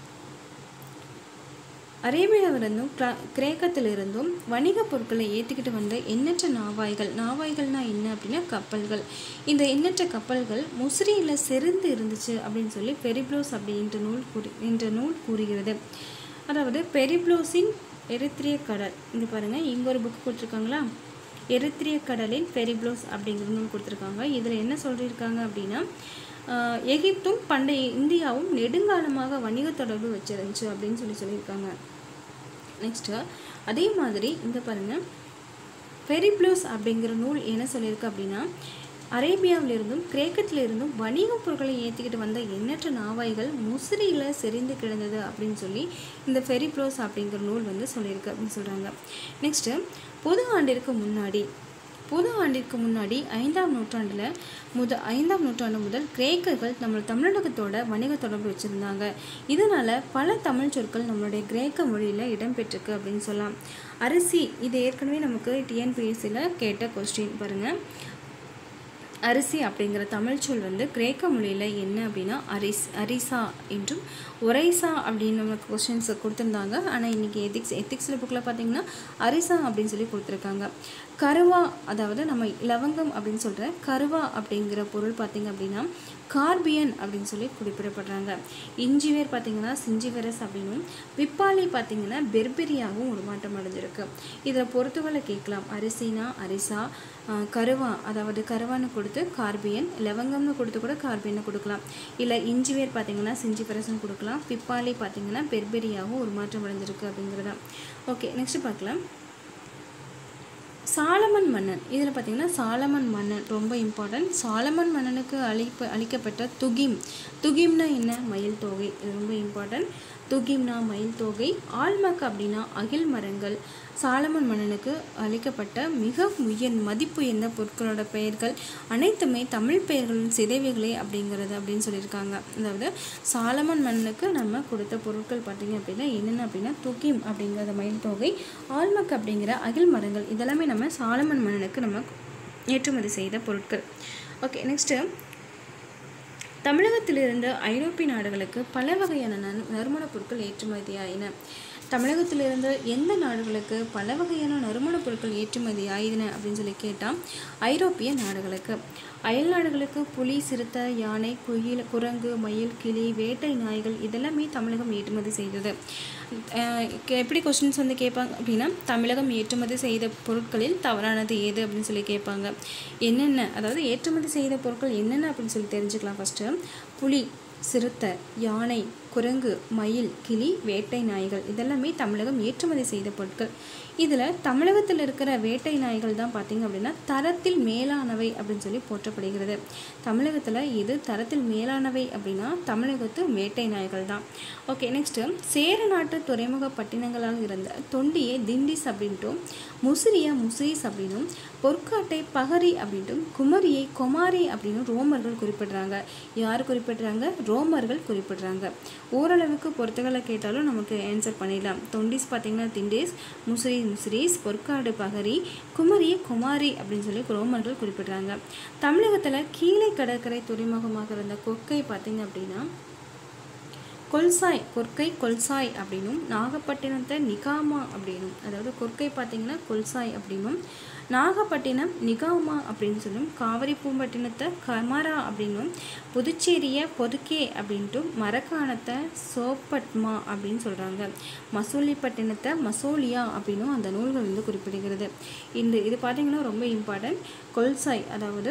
அரேபியாவிலிருந்தும் கிரா- கிரேக்கத்திலிருந்தும் வணிகப் பொருட்களை ஏற்றிக்கிட்டு வந்த எண்ணற்ற நாவாய்கள் நாவாய்கள்னா என்ன அப்படின்னா கப்பல்கள் இந்த எண்ணற்ற கப்பல்கள் முசிறியில் செறிந்து இருந்துச்சு அப்படின்னு சொல்லி பெரிப்ளோஸ் அப்படின்ற நூல் கூறி என்ற நூல் கூறுகிறது அதாவது பெரிப்ளோஸின் எரித்ரிய கடல் இங்கே பாருங்கள் இங்கே ஒரு புக் கொடுத்துருக்காங்களா எரித்ரிய கடலின் பெரிப்ளோஸ் அப்படிங்கிற நூல் கொடுத்துருக்காங்க இதில் என்ன சொல்லியிருக்காங்க அப்படின்னா ஆஹ், எகிப்தும் பண்டைய இந்தியாவும் நெடுங்காலமாக வணிக தொடர்பு வச்சிருந்துச்சு அப்படின்னு சொல்லி சொல்லியிருக்காங்க நெக்ஸ்ட்டு அதே மாதிரி இங்கே பாருங்கள் பெரிப்ளூஸ் அப்படிங்கிற நூல் என்ன சொல்லியிருக்கு அப்படின்னா அரேபியாவிலிருந்தும் கிரேக்கத்திலிருந்தும் வணிகப் பொருட்களை ஏற்றிக்கிட்டு வந்த எண்ணற்ற நாவாய்கள் முசிறியில் செறிந்து கிடந்தது அப்படின்னு சொல்லி இந்த ஃபெரிப்ளோஸ் அப்படிங்கிற நூல் வந்து சொல்லியிருக்கு அப்படின்னு சொல்கிறாங்க நெக்ஸ்ட்டு பொது ஆண்டிற்கு முன்னாடி புது ஆண்டிற்கு முன்னாடி ஐந்தாம் நூற்றாண்டில் முத ஐந்தாம் நூற்றாண்டு முதல் கிரேக்கர்கள் நம்ம தமிழகத்தோட வணிக தொடர்பு வச்சுருந்தாங்க இதனால் பல தமிழ் சொற்கள் நம்மளுடைய கிரேக்க மொழியில் இடம்பெற்றிருக்கு அப்படின்னு சொல்லலாம் அரிசி இது ஏற்கனவே நமக்கு டிஎன்பிஎஸ்சியில் கேட்ட கொஸ்டின் பாருங்கள் அரிசி அப்படிங்கிற தமிழ் சொல் வந்து கிரேக்க மொழியில் என்ன அப்படின்னா அரிஸ் அரிசா என்றும் ஒரைசா அப்படின்னு நமக்கு கொஸ்டின்ஸ் கொடுத்துருந்தாங்க ஆனால் இன்றைக்கி எத்திக்ஸ் எத்திக்ஸில் புக்கில் பார்த்தீங்கன்னா அரிசா அப்படின்னு சொல்லி கொடுத்துருக்காங்க கருவா அதாவது நம்ம லவங்கம் அப்படின்னு சொல்கிற கருவா அப்படிங்கிற பொருள் பார்த்திங்க அப்படின்னா கார்பியன் அப்படின்னு சொல்லி குறிப்பிடப்படுறாங்க இஞ்சிவேர் பார்த்திங்கன்னா சிஞ்சிவரஸ் அப்படின்னும் விப்பாலி பார்த்திங்கன்னா பெர்பெரியாகவும் உருமாற்றம் அடைஞ்சிருக்கு இதில் பொறுத்துகளை கேட்கலாம் அரிசினா அரிசா கருவா அதாவது கருவான்னு கொடுத்து கார்பியன் லவங்கம்னு கொடுத்து கூட கார்பியனை கொடுக்கலாம் இல்லை இஞ்சிவேர் பார்த்திங்கன்னா சிஞ்சிவரஸ்னு கொடுக்கலாம் பிப்பாலி பார்த்திங்கன்னா பெர்பெரியாகவும் உருமாற்றம் அடைஞ்சிருக்கு அப்படிங்கிறதா ஓகே நெக்ஸ்ட் பார்க்கலாம் சாலமன் மன்னன் இதில் பார்த்திங்கன்னா சாலமன் மன்னன் ரொம்ப இம்பார்ட்டன்ட் சாலமன் மன்னனுக்கு அளிப்ப அளிக்கப்பட்ட துகிம் துகிம்னா என்ன மயில் தொகை இது ரொம்ப இம்பார்ட்டன்ட் துகிம்னா மயில் தொகை ஆல்மக் அப்படின்னா அகில் மரங்கள் சாலமன் மன்னனுக்கு அளிக்கப்பட்ட மிக உயர் மதிப்பு எந்த பொருட்களோட பெயர்கள் அனைத்துமே தமிழ் பெயர்களின் சிதைவுகளே அப்படிங்கிறது அப்படின்னு சொல்லியிருக்காங்க அதாவது சாலமன் மன்னனுக்கு நம்ம கொடுத்த பொருட்கள் பார்த்திங்க அப்படின்னா என்னென்ன அப்படின்னா துகிம் அப்படிங்கிறத மயில் தொகை ஆல்மக் அப்படிங்கிற அகில் மரங்கள் இதெல்லாமே நம்ம சாலமன் மன்னனுக்கு நம்ம ஏற்றுமதி செய்த பொருட்கள் ஓகே நெக்ஸ்ட்டு தமிழகத்திலிருந்து ஐரோப்பிய நாடுகளுக்கு பல வகையான நறு நறுமணப் பொருட்கள் ஏற்றுமதியாயின தமிழகத்திலிருந்து எந்த நாடுகளுக்கு பல வகையான நறுமணப் பொருட்கள் ஏற்றுமதி ஆயின அப்படின்னு சொல்லி கேட்டால் ஐரோப்பிய நாடுகளுக்கு அயல் நாடுகளுக்கு புலி சிறுத்தை யானை குயில் குரங்கு மயில் கிளி வேட்டை நாய்கள் இதெல்லாமே தமிழகம் ஏற்றுமதி செய்தது எப்படி கொஸ்டின்ஸ் வந்து கேட்பாங்க அப்படின்னா தமிழகம் ஏற்றுமதி செய்த பொருட்களில் தவறானது ஏது அப்படின்னு சொல்லி கேட்பாங்க என்னென்ன அதாவது ஏற்றுமதி செய்த பொருட்கள் என்னென்ன அப்படின்னு சொல்லி தெரிஞ்சுக்கலாம் ஃபஸ்ட்டு புலி சிறுத்தை யானை குரங்கு மயில் கிளி வேட்டை நாய்கள் இதெல்லாமே தமிழகம் ஏற்றுமதி செய்த பொருட்கள் இதில் தமிழகத்தில் இருக்கிற வேட்டை நாய்கள் தான் பார்த்திங்க அப்படின்னா தரத்தில் மேலானவை அப்படின்னு சொல்லி போற்றப்படுகிறது தமிழகத்தில் இது தரத்தில் மேலானவை அப்படின்னா தமிழகத்து வேட்டை நாய்கள் தான் ஓகே நெக்ஸ்ட்டு சேர நாட்டு துறைமுக பட்டினங்களாக இருந்த தொண்டியை திண்டிஸ் அப்படின்ட்டும் முசிறியா முசிறிஸ் அப்படின்னும் பொற்காட்டை பகரி அப்படின்ட்டும் குமரியை கொமாரி அப்படின்னு ரோமர்கள் குறிப்பிடுறாங்க யார் குறிப்பிடுறாங்க ரோமர்கள் குறிப்பிடுறாங்க ஓரளவுக்கு பொறுத்துகளை கேட்டாலும் நமக்கு ஆன்சர் பண்ணிடலாம் தொண்டிஸ் பார்த்திங்கன்னா திண்டேஸ் முசிறி முசிறிஸ் பொற்காடு பகரி குமரி குமாரி அப்படின்னு சொல்லி ரோமர்கள் குறிப்பிடுறாங்க தமிழகத்தில் கீழே கடற்கரை துறைமுகமாக இருந்த கொக்கை பார்த்திங்க அப்படின்னா கொல்சாய் கொற்கை கொல்சாய் அப்படின்னும் நாகப்பட்டினத்தை நிகாமா அப்படின்னும் அதாவது கொற்கை பார்த்திங்கன்னா கொல்சாய் அப்படின்னும் நாகப்பட்டினம் நிகாமா அப்படின்னு சொல்லும் காவிரி பூம்பட்டினத்தை கமரா அப்படின்னும் புதுச்சேரியை பொதுக்கே அப்படின்ட்டும் மரக்காணத்தை சோப்பட்மா அப்படின்னு சொல்கிறாங்க மசூலிப்பட்டினத்தை மசோலியா அப்படின்னும் அந்த நூல்கள் வந்து குறிப்பிடுகிறது இந்த இது பார்த்திங்கன்னா ரொம்ப இம்பார்ட்டன்ட் கொல்சாய் அதாவது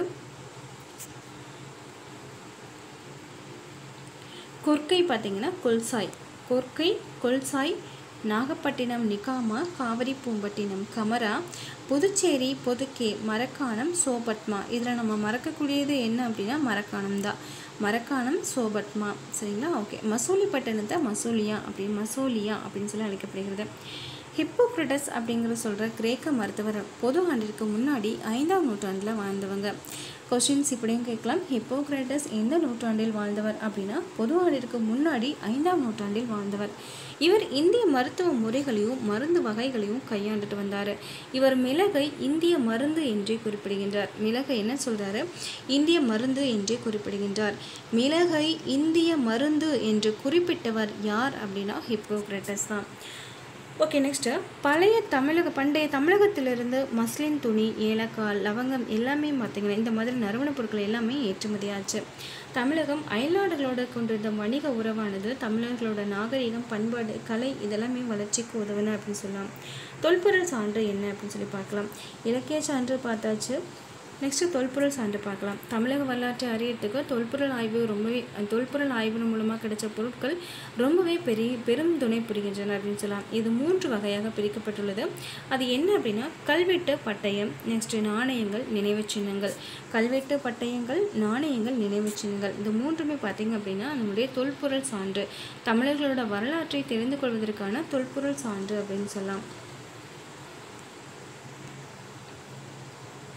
கொற்கை பார்த்திங்கன்னா கொல்சாய் கொற்கை கொல்சாய் நாகப்பட்டினம் நிகாமா காவிரி பூம்பட்டினம் கமரா புதுச்சேரி பொதுக்கே மரக்காணம் சோபட்மா இதில் நம்ம மறக்கக்கூடியது என்ன அப்படின்னா மரக்காணம் தான் மரக்காணம் சோபட்மா சரிங்களா ஓகே மசூலிப்பட்டினத்தை மசூலியா அப்படி மசோலியா அப்படின்னு சொல்லி அழைக்கப்படுகிறது ஹிப்போக்ரட்டஸ் அப்படிங்கிற சொல்கிற கிரேக்க மருத்துவர் பொது ஆண்டிற்கு முன்னாடி ஐந்தாம் நூற்றாண்டில் வாழ்ந்தவங்க கொஷின்ஸ் இப்படியும் கேட்கலாம் ஹிப்போக்ரட்டஸ் எந்த நூற்றாண்டில் வாழ்ந்தவர் அப்படின்னா பொது ஆண்டிற்கு முன்னாடி ஐந்தாம் நூற்றாண்டில் வாழ்ந்தவர் இவர் இந்திய மருத்துவ முறைகளையும் மருந்து வகைகளையும் கையாண்டுட்டு வந்தார் இவர் மிளகை இந்திய மருந்து என்றே குறிப்பிடுகின்றார் மிளகை என்ன சொல்கிறாரு இந்திய மருந்து என்றே குறிப்பிடுகின்றார் மிளகை இந்திய மருந்து என்று குறிப்பிட்டவர் யார் அப்படின்னா ஹிப்போக்ரட்டஸ் தான் ஓகே நெக்ஸ்ட்டு பழைய தமிழக பண்டைய தமிழகத்திலிருந்து மஸ்லின் துணி ஏலக்காய் லவங்கம் எல்லாமே பார்த்திங்கன்னா இந்த மாதிரி நறுமணப் பொருட்கள் எல்லாமே ஏற்றுமதியாச்சு தமிழகம் அயல்நாடுகளோட கொண்டிருந்த வணிக உறவானது தமிழர்களோட நாகரிகம் பண்பாடு கலை இதெல்லாமே வளர்ச்சிக்கு உதவுன அப்படின்னு சொல்லலாம் தொல்பொருள் சான்று என்ன அப்படின்னு சொல்லி பார்க்கலாம் இலக்கிய சான்று பார்த்தாச்சு நெக்ஸ்ட்டு தொல்பொருள் சான்று பார்க்கலாம் தமிழக வரலாற்றை அறியறதுக்கு தொல்பொருள் ஆய்வு ரொம்பவே தொல்பொருள் ஆய்வு மூலமாக கிடைச்ச பொருட்கள் ரொம்பவே பெரிய பெரும் துணை புரிகின்றன அப்படின்னு சொல்லலாம் இது மூன்று வகையாக பிரிக்கப்பட்டுள்ளது அது என்ன அப்படின்னா கல்வெட்டு பட்டயம் நெக்ஸ்ட்டு நாணயங்கள் நினைவுச் சின்னங்கள் கல்வெட்டு பட்டயங்கள் நாணயங்கள் நினைவுச் சின்னங்கள் இந்த மூன்றுமே பார்த்திங்க அப்படின்னா நம்முடைய தொல்பொருள் சான்று தமிழர்களோட வரலாற்றை தெரிந்து கொள்வதற்கான தொல்பொருள் சான்று அப்படின்னு சொல்லலாம்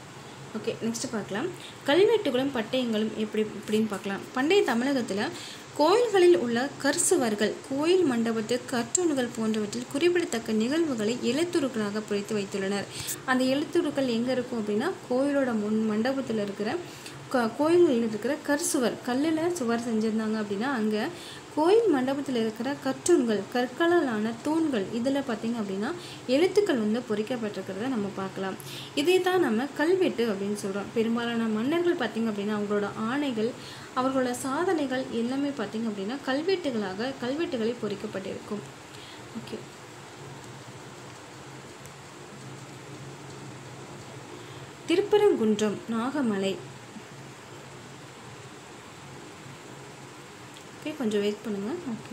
ஓகே நெக்ஸ்ட் பார்க்கலாம் கல்வெட்டுகளும் பட்டயங்களும் எப்படி இப்படின்னு பார்க்கலாம் பண்டைய தமிழகத்தில் கோயில்களில் உள்ள கற்சுவர்கள் கோயில் மண்டபத்து கற்றூண்கள் போன்றவற்றில் குறிப்பிடத்தக்க நிகழ்வுகளை எழுத்துருக்களாக பொறித்து வைத்துள்ளனர் அந்த எழுத்துருக்கள் எங்கே இருக்கும் அப்படின்னா கோயிலோட முன் மண்டபத்தில் இருக்கிற க கோயில்களில் இருக்கிற கற்சுவர் கல்லில் சுவர் செஞ்சுருந்தாங்க அப்படின்னா அங்கே கோயில் மண்டபத்தில் இருக்கிற கற்றூண்கள் கற்களாலான தூண்கள் இதில் பார்த்திங்க அப்படின்னா எழுத்துக்கள் வந்து பொறிக்கப்பட்டிருக்கிறத நம்ம பார்க்கலாம் இதை தான் நம்ம கல்வெட்டு அப்படின்னு சொல்கிறோம் பெரும்பாலான மன்னர்கள் பார்த்திங்க அப்படின்னா அவங்களோட ஆணைகள் அவர்களோட சாதனைகள் எல்லாமே பார்த்திங்க அப்படின்னா கல்வெட்டுகளாக கல்வெட்டுகளில் பொறிக்கப்பட்டிருக்கும் ஓகே திருப்பரங்குன்றம் நாகமலை ஓகே கொஞ்சம் வெயிட் பண்ணுங்கள் ஓகே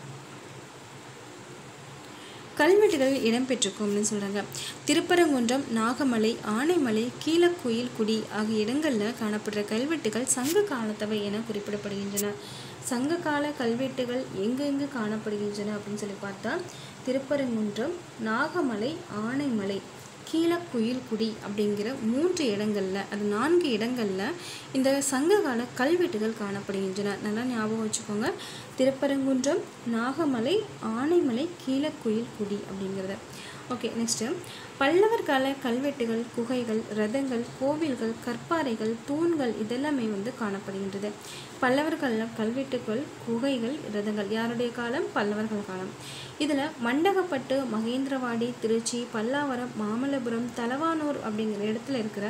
கல்வெட்டுகளில் இடம்பெற்றிருக்கும் அப்படின்னு சொல்கிறாங்க திருப்பரங்குன்றம் நாகமலை ஆனைமலை கீழக்குயில் குடி ஆகிய இடங்களில் காணப்படுற கல்வெட்டுகள் சங்க காலத்தவை என குறிப்பிடப்படுகின்றன சங்க கால கல்வெட்டுகள் எங்கெங்கு காணப்படுகின்றன அப்படின்னு சொல்லி பார்த்தா திருப்பரங்குன்றம் நாகமலை ஆனைமலை கீழக்குயில்குடி அப்படிங்கிற மூன்று இடங்களில் அது நான்கு இடங்களில் இந்த சங்ககால கல்வெட்டுகள் காணப்படுகின்றன நல்லா ஞாபகம் வச்சுக்கோங்க திருப்பரங்குன்றம் நாகமலை ஆனைமலை கீழக்குயில்குடி அப்படிங்கிறத ஓகே நெக்ஸ்ட்டு பல்லவர் கால கல்வெட்டுகள் குகைகள் ரதங்கள் கோவில்கள் கற்பாறைகள் தூண்கள் இதெல்லாமே வந்து காணப்படுகின்றது பல்லவர் கால கல்வெட்டுகள் குகைகள் ரதங்கள் யாருடைய காலம் பல்லவர்கள் காலம் இதில் மண்டகப்பட்டு மகேந்திரவாடி திருச்சி பல்லாவரம் மாமல்லபுரம் தலவானூர் அப்படிங்கிற இடத்துல இருக்கிற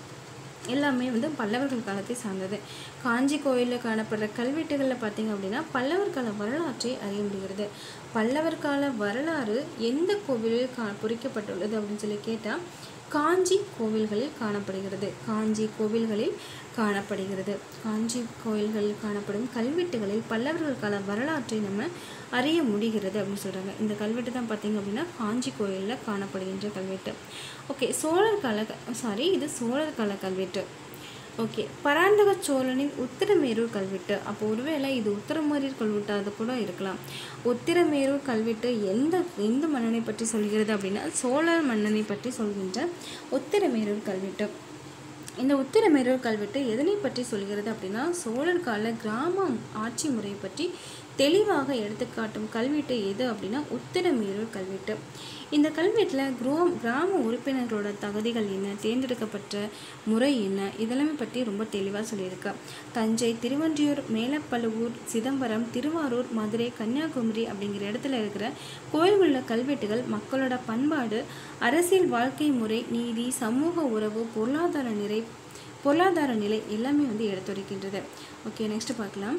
எல்லாமே வந்து பல்லவர்கள் காலத்தை சார்ந்தது காஞ்சி கோயிலில் காணப்படுற கல்வெட்டுகளில் பார்த்தீங்க அப்படின்னா பல்லவர் கால வரலாற்றை அறிய முடிகிறது பல்லவர் கால வரலாறு எந்த கோவிலில் கா பொறிக்கப்பட்டுள்ளது அப்படின்னு சொல்லி கேட்டால் காஞ்சி கோவில்களில் காணப்படுகிறது காஞ்சி கோவில்களில் காணப்படுகிறது காஞ்சி கோயில்களில் காணப்படும் கல்வெட்டுகளில் பல்லவர்கள் கால வரலாற்றை நம்ம அறிய முடிகிறது அப்படின்னு சொல்கிறாங்க இந்த கல்வெட்டு தான் பார்த்திங்க அப்படின்னா காஞ்சி கோயிலில் காணப்படுகின்ற கல்வெட்டு ஓகே சோழர் கால சாரி இது சோழர் கால கல்வெட்டு ஓகே பராந்தக சோழனின் உத்திரமேரூர் கல்வெட்டு அப்போ ஒருவேளை இது உத்திரமேரூர் கல்வெட்டாக கூட இருக்கலாம் உத்திரமேரூர் கல்வெட்டு எந்த எந்த மன்னனை பற்றி சொல்கிறது அப்படின்னா சோழர் மன்னனை பற்றி சொல்கின்ற உத்திரமேரூர் கல்வெட்டு இந்த உத்திரமேரூர் கல்வெட்டு எதனை பற்றி சொல்கிறது அப்படின்னா சோழர் கால கிராம ஆட்சி முறை பற்றி தெளிவாக எடுத்துக்காட்டும் கல்வெட்டு எது அப்படின்னா உத்திரமேரூர் கல்வெட்டு இந்த கல்வெட்டில் குரோம் கிராம உறுப்பினர்களோட தகுதிகள் என்ன தேர்ந்தெடுக்கப்பட்ட முறை என்ன இதெல்லாமே பற்றி ரொம்ப தெளிவாக சொல்லியிருக்கு தஞ்சை திருவன்றியூர் மேலப்பழுவூர் சிதம்பரம் திருவாரூர் மதுரை கன்னியாகுமரி அப்படிங்கிற இடத்துல இருக்கிற கோயில்களில் கல்வெட்டுகள் மக்களோட பண்பாடு அரசியல் வாழ்க்கை முறை நீதி சமூக உறவு பொருளாதார நிலை பொருளாதார நிலை எல்லாமே வந்து எடுத்துரைக்கின்றது ஓகே நெக்ஸ்ட் பார்க்கலாம்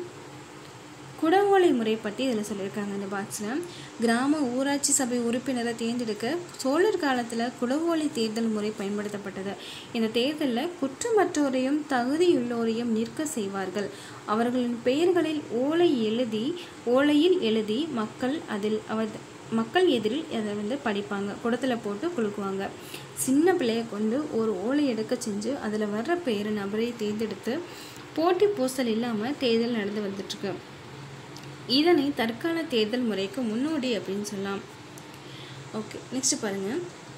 குடவோலை முறை பற்றி இதில் சொல்லியிருக்காங்க இந்த பாக்ஸில் கிராம ஊராட்சி சபை உறுப்பினரை தேர்ந்தெடுக்க சோழர் காலத்தில் குடவோலை தேர்தல் முறை பயன்படுத்தப்பட்டது இந்த தேர்தலில் குற்றமற்றோரையும் தகுதியுள்ளோரையும் நிற்க செய்வார்கள் அவர்களின் பெயர்களில் ஓலை எழுதி ஓலையில் எழுதி மக்கள் அதில் அவர் மக்கள் எதிரில் அதை வந்து படிப்பாங்க குடத்தில் போட்டு குலுக்குவாங்க சின்ன பிள்ளைய கொண்டு ஒரு ஓலை எடுக்க செஞ்சு அதில் வர்ற பெயர் நபரை தேர்ந்தெடுத்து போட்டி பூசல் இல்லாமல் தேர்தல் நடந்து வந்துட்டுருக்கு இதனை தற்கால தேர்தல் முறைக்கு முன்னோடி அப்படின்னு சொல்லலாம் ஓகே நெக்ஸ்ட் பாருங்கள்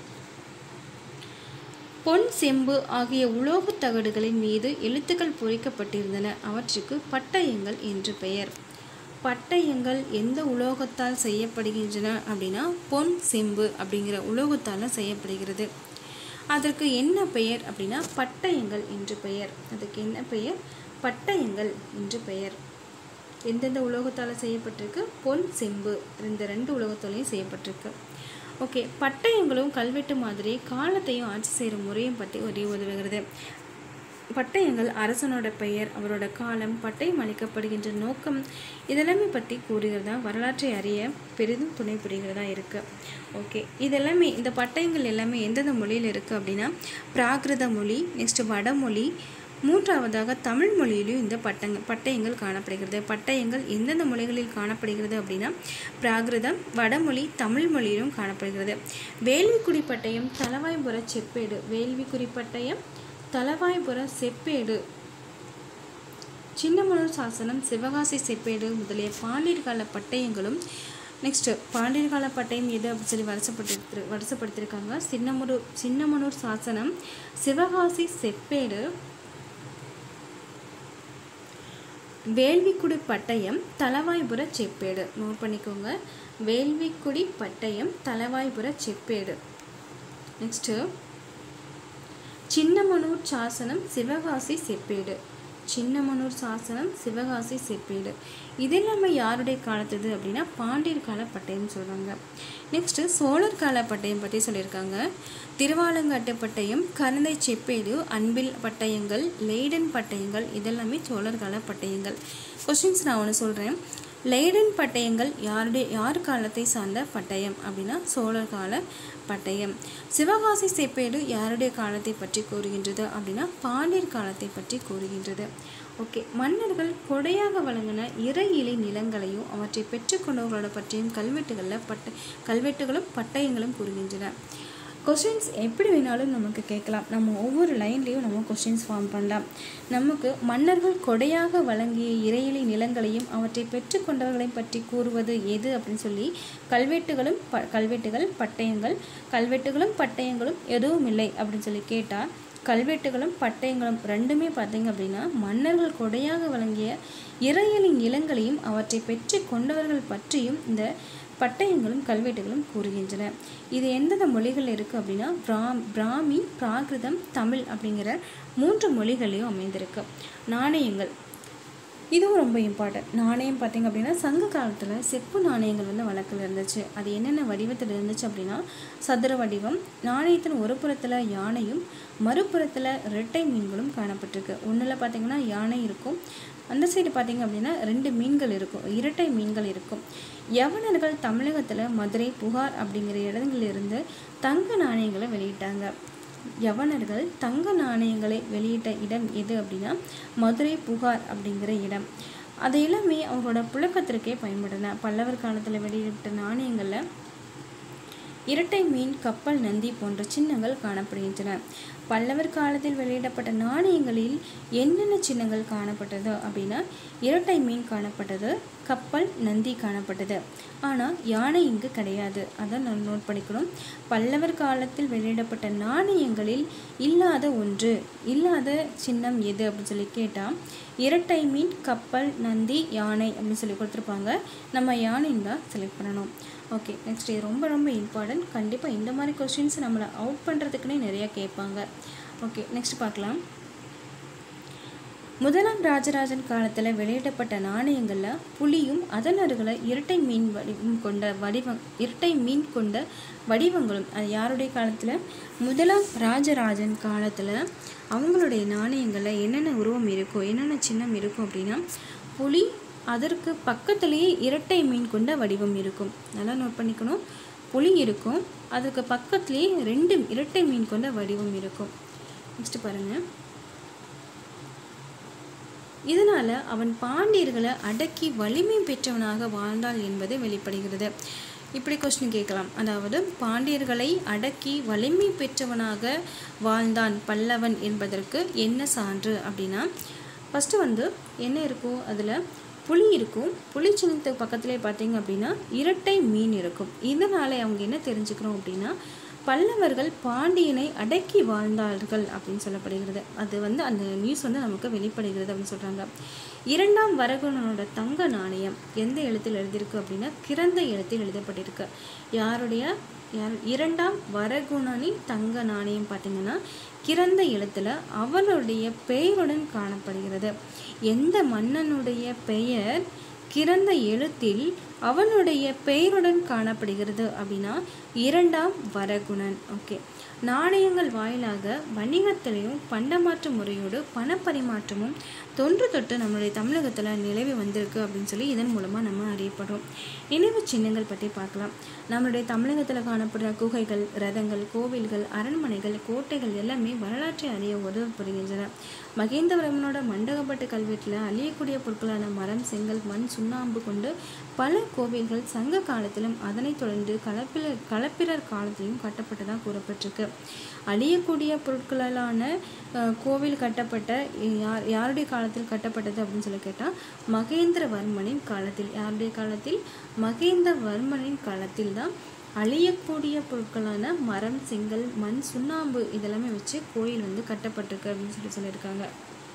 பொன் செம்பு ஆகிய உலோகத் தகடுகளின் மீது எழுத்துக்கள் பொறிக்கப்பட்டிருந்தன அவற்றுக்கு பட்டயங்கள் என்று பெயர் பட்டயங்கள் எந்த உலோகத்தால் செய்யப்படுகின்றன அப்படின்னா பொன் செம்பு அப்படிங்கிற உலோகத்தால் செய்யப்படுகிறது அதற்கு என்ன பெயர் அப்படின்னா பட்டயங்கள் என்று பெயர் அதுக்கு என்ன பெயர் பட்டயங்கள் என்று பெயர் எந்தெந்த உலோகத்தால் செய்யப்பட்டிருக்கு பொன் செம்பு இந்த ரெண்டு உலோகத்தாலையும் செய்யப்பட்டிருக்கு ஓகே பட்டயங்களும் கல்வெட்டு மாதிரி காலத்தையும் ஆட்சி செய்கிற முறையும் பற்றி ஒரே உதவுகிறது பட்டயங்கள் அரசனோட பெயர் அவரோட காலம் பட்டயம் அளிக்கப்படுகின்ற நோக்கம் இதெல்லாமே பற்றி கூறுகிறதா வரலாற்றை அறிய பெரிதும் துணை புரிகிறதா இருக்குது ஓகே இதெல்லாமே இந்த பட்டயங்கள் எல்லாமே எந்தெந்த மொழியில் இருக்குது அப்படின்னா பிராகிருத மொழி நெக்ஸ்ட்டு வடமொழி மூன்றாவதாக தமிழ் மொழியிலையும் இந்த பட்டங்க பட்டயங்கள் காணப்படுகிறது பட்டயங்கள் எந்தெந்த மொழிகளில் காணப்படுகிறது அப்படின்னா பிராகிருதம் வடமொழி தமிழ் மொழியிலும் காணப்படுகிறது வேள்விக்குடி பட்டயம் தலவாய்புர செப்பேடு வேள்விக்குடி பட்டயம் தலவாய்புர செப்பேடு சின்னமனூர் சாசனம் சிவகாசி செப்பேடு முதலிய பாண்டியர் கால பட்டயங்களும் நெக்ஸ்ட்டு பாண்டியர் கால பட்டயம் எது அப்படின்னு சொல்லி வருஷப்படுத்தி வருஷப்படுத்தியிருக்காங்க சின்னமனூர் சின்னமனூர் சாசனம் சிவகாசி செப்பேடு வேள்விக்குடி பட்டயம் தலவாய்புர செப்பேடு நோட் பண்ணிக்கோங்க வேள்விக்குடி பட்டயம் தலவாய்புர செப்பேடு நெக்ஸ்ட்டு சின்னமனூர் சாசனம் சிவகாசி செப்பேடு சின்னமனூர் சாசனம் சிவகாசி செப்பேடு இது எல்லாமே யாருடைய காலத்துது அப்படின்னா பாண்டியர் கால பட்டயம் சொல்கிறாங்க நெக்ஸ்ட்டு சோழர் கால பட்டயம் பற்றி சொல்லியிருக்காங்க திருவாலங்காட்டு பட்டயம் கருந்தை செப்பேடு அன்பில் பட்டயங்கள் லெய்டன் பட்டயங்கள் இதெல்லாமே சோழர் கால பட்டயங்கள் கொஷின்ஸ் நான் ஒன்று சொல்கிறேன் லெய்டன் பட்டயங்கள் யாருடைய யார் காலத்தை சார்ந்த பட்டயம் அப்படின்னா சோழர் கால பட்டயம் சிவகாசி செப்பேடு யாருடைய காலத்தை பற்றி கூறுகின்றது அப்படின்னா பாண்டியர் காலத்தை பற்றி கூறுகின்றது ஓகே மன்னர்கள் கொடையாக வழங்கின இறை இலை நிலங்களையும் அவற்றை பெற்றுக்கொண்டவர்களோட பற்றியும் கல்வெட்டுகளில் பட்ட கல்வெட்டுகளும் பட்டயங்களும் கூறுகின்றன கொஷின்ஸ் எப்படி வேணாலும் நமக்கு கேட்கலாம் நம்ம ஒவ்வொரு லைன்லேயும் நம்ம கொஷின்ஸ் ஃபார்ம் பண்ணலாம் நமக்கு மன்னர்கள் கொடையாக வழங்கிய இறையிலை நிலங்களையும் அவற்றை பெற்றுக்கொண்டவர்களையும் பற்றி கூறுவது எது அப்படின்னு சொல்லி கல்வெட்டுகளும் ப கல்வெட்டுகள் பட்டயங்கள் கல்வெட்டுகளும் பட்டயங்களும் எதுவும் இல்லை அப்படின்னு சொல்லி கேட்டால் கல்வெட்டுகளும் பட்டயங்களும் ரெண்டுமே பார்த்தீங்க அப்படின்னா மன்னர்கள் கொடையாக வழங்கிய இறையலி நிலங்களையும் அவற்றை பெற்று கொண்டவர்கள் பற்றியும் இந்த பட்டயங்களும் கல்வெட்டுகளும் கூறுகின்றன இது எந்தெந்த மொழிகள் இருக்குது அப்படின்னா பிராம் பிராமி பிராகிருதம் தமிழ் அப்படிங்கிற மூன்று மொழிகளையும் அமைந்திருக்கு நாணயங்கள் இதுவும் ரொம்ப இம்பார்ட்டன்ட் நாணயம் பார்த்திங்க அப்படின்னா சங்க காலத்தில் செப்பு நாணயங்கள் வந்து வழக்கில் இருந்துச்சு அது என்னென்ன வடிவத்தில் இருந்துச்சு அப்படின்னா சதுர வடிவம் நாணயத்தின் ஒரு புறத்தில் யானையும் மறுபுறத்தில் இரட்டை மீன்களும் காணப்பட்டிருக்கு ஒன்றில் பார்த்திங்கன்னா யானை இருக்கும் அந்த சைடு பார்த்திங்க அப்படின்னா ரெண்டு மீன்கள் இருக்கும் இரட்டை மீன்கள் இருக்கும் யவனர்கள் தமிழகத்தில் மதுரை புகார் அப்படிங்கிற இடங்களிலிருந்து தங்க நாணயங்களை வெளியிட்டாங்க யவனர்கள் தங்க நாணயங்களை வெளியிட்ட இடம் எது அப்படின்னா மதுரை புகார் அப்படிங்கிற இடம் அது எல்லாமே அவங்களோட புழக்கத்திற்கே பயன்படுன பல்லவர் காலத்தில் வெளியிட்ட நாணயங்களில் இரட்டை மீன் கப்பல் நந்தி போன்ற சின்னங்கள் காணப்படுகின்றன பல்லவர் காலத்தில் வெளியிடப்பட்ட நாணயங்களில் என்னென்ன சின்னங்கள் காணப்பட்டது அப்படின்னா இரட்டை மீன் காணப்பட்டது கப்பல் நந்தி காணப்பட்டது ஆனால் யானை இங்கு கிடையாது அதை நான் நோட் பண்ணிக்கணும் பல்லவர் காலத்தில் வெளியிடப்பட்ட நாணயங்களில் இல்லாத ஒன்று இல்லாத சின்னம் எது அப்படின்னு சொல்லி கேட்டால் இரட்டை மீன் கப்பல் நந்தி யானை அப்படின்னு சொல்லி கொடுத்துருப்பாங்க நம்ம யானைன்னு தான் செலக்ட் பண்ணணும் ஓகே நெக்ஸ்ட் இது ரொம்ப ரொம்ப இம்பார்ட்டன்ட் கண்டிப்பாக இந்த மாதிரி கொஸ்டின்ஸ் நம்மளை அவுட் பண்ணுறதுக்குன்னே நிறையா கேட்பாங்க ஓகே நெக்ஸ்ட் பார்க்கலாம் முதலாம் ராஜராஜன் காலத்தில் வெளியிடப்பட்ட நாணயங்களில் புலியும் அதன் அருகில் இரட்டை மீன் வடிவம் கொண்ட வடிவம் இரட்டை மீன் கொண்ட வடிவங்களும் அது யாருடைய காலத்தில் முதலாம் ராஜராஜன் காலத்தில் அவங்களுடைய நாணயங்களில் என்னென்ன உருவம் இருக்கும் என்னென்ன சின்னம் இருக்கும் அப்படின்னா புலி அதற்கு பக்கத்துலேயே இரட்டை மீன் கொண்ட வடிவம் இருக்கும் நல்லா நோட் பண்ணிக்கணும் புலி இருக்கும் அதுக்கு பக்கத்துலேயே ரெண்டு இரட்டை மீன் கொண்ட வடிவம் இருக்கும் நெக்ஸ்ட் பாருங்கள் இதனால் அவன் பாண்டியர்களை அடக்கி வலிமை பெற்றவனாக வாழ்ந்தாள் என்பது வெளிப்படுகிறது இப்படி கொஸ்டின் கேட்கலாம் அதாவது பாண்டியர்களை அடக்கி வலிமை பெற்றவனாக வாழ்ந்தான் பல்லவன் என்பதற்கு என்ன சான்று அப்படின்னா ஃபஸ்ட்டு வந்து என்ன இருக்கும் அதில் புளி இருக்கும் புளி சின்னத்துக்கு பக்கத்துலேயே பார்த்தீங்க அப்படின்னா இரட்டை மீன் இருக்கும் இதனால் அவங்க என்ன தெரிஞ்சுக்கிறோம் அப்படின்னா பல்லவர்கள் பாண்டியனை அடக்கி வாழ்ந்தார்கள் அப்படின்னு சொல்லப்படுகிறது அது வந்து அந்த நியூஸ் வந்து நமக்கு வெளிப்படுகிறது அப்படின்னு சொல்கிறாங்க இரண்டாம் வரகுணனோட தங்க நாணயம் எந்த எழுத்தில் எழுதியிருக்கு அப்படின்னா கிறந்த எழுத்தில் எழுதப்பட்டிருக்கு யாருடைய யார் இரண்டாம் வரகுணனின் தங்க நாணயம் பார்த்தீங்கன்னா கிறந்த எழுத்தில் அவனுடைய பெயருடன் காணப்படுகிறது எந்த மன்னனுடைய பெயர் கிறந்த எழுத்தில் அவனுடைய பெயருடன் காணப்படுகிறது அப்படின்னா இரண்டாம் வரகுணன் ஓகே நாணயங்கள் வாயிலாக வணிகத்திலையும் பண்டமாற்று முறையோடு பணப்பரிமாற்றமும் தொன்று தொட்டு நம்மளுடைய தமிழகத்தில் நிலவி வந்திருக்கு அப்படின்னு சொல்லி இதன் மூலமாக நம்ம அறியப்படுறோம் நினைவு சின்னங்கள் பற்றி பார்க்கலாம் நம்மளுடைய தமிழகத்தில் காணப்படுற குகைகள் ரதங்கள் கோவில்கள் அரண்மனைகள் கோட்டைகள் எல்லாமே வரலாற்றை அறிய உதவி புரிகின்றன மகேந்திரவர்மனோட மண்டகப்பட்டு கல்வெட்டில் அழியக்கூடிய பொருட்களான மரம் செங்கல் மண் சுண்ணாம்பு கொண்டு பல கோவில்கள் சங்க காலத்திலும் அதனைத் தொடர்ந்து கலப்பில களப்பிரர் காலத்திலும் கட்டப்பட்டதாக கூறப்பட்டிருக்கு அழியக்கூடிய பொருட்களாலான அஹ், கோவில் கட்டப்பட்ட யார் யாருடைய காலத்தில் கட்டப்பட்டது அப்படின்னு சொல்லி கேட்டால் மகேந்திரவர்மனின் காலத்தில் யாருடைய காலத்தில் மகேந்திரவர்மனின் காலத்தில் தான் அழியக்கூடிய பொருட்களான மரம் செங்கல் மண் சுண்ணாம்பு இதெல்லாமே வச்சு கோயில் வந்து கட்டப்பட்டிருக்கு அப்படின்னு சொல்லி சொல்லியிருக்காங்க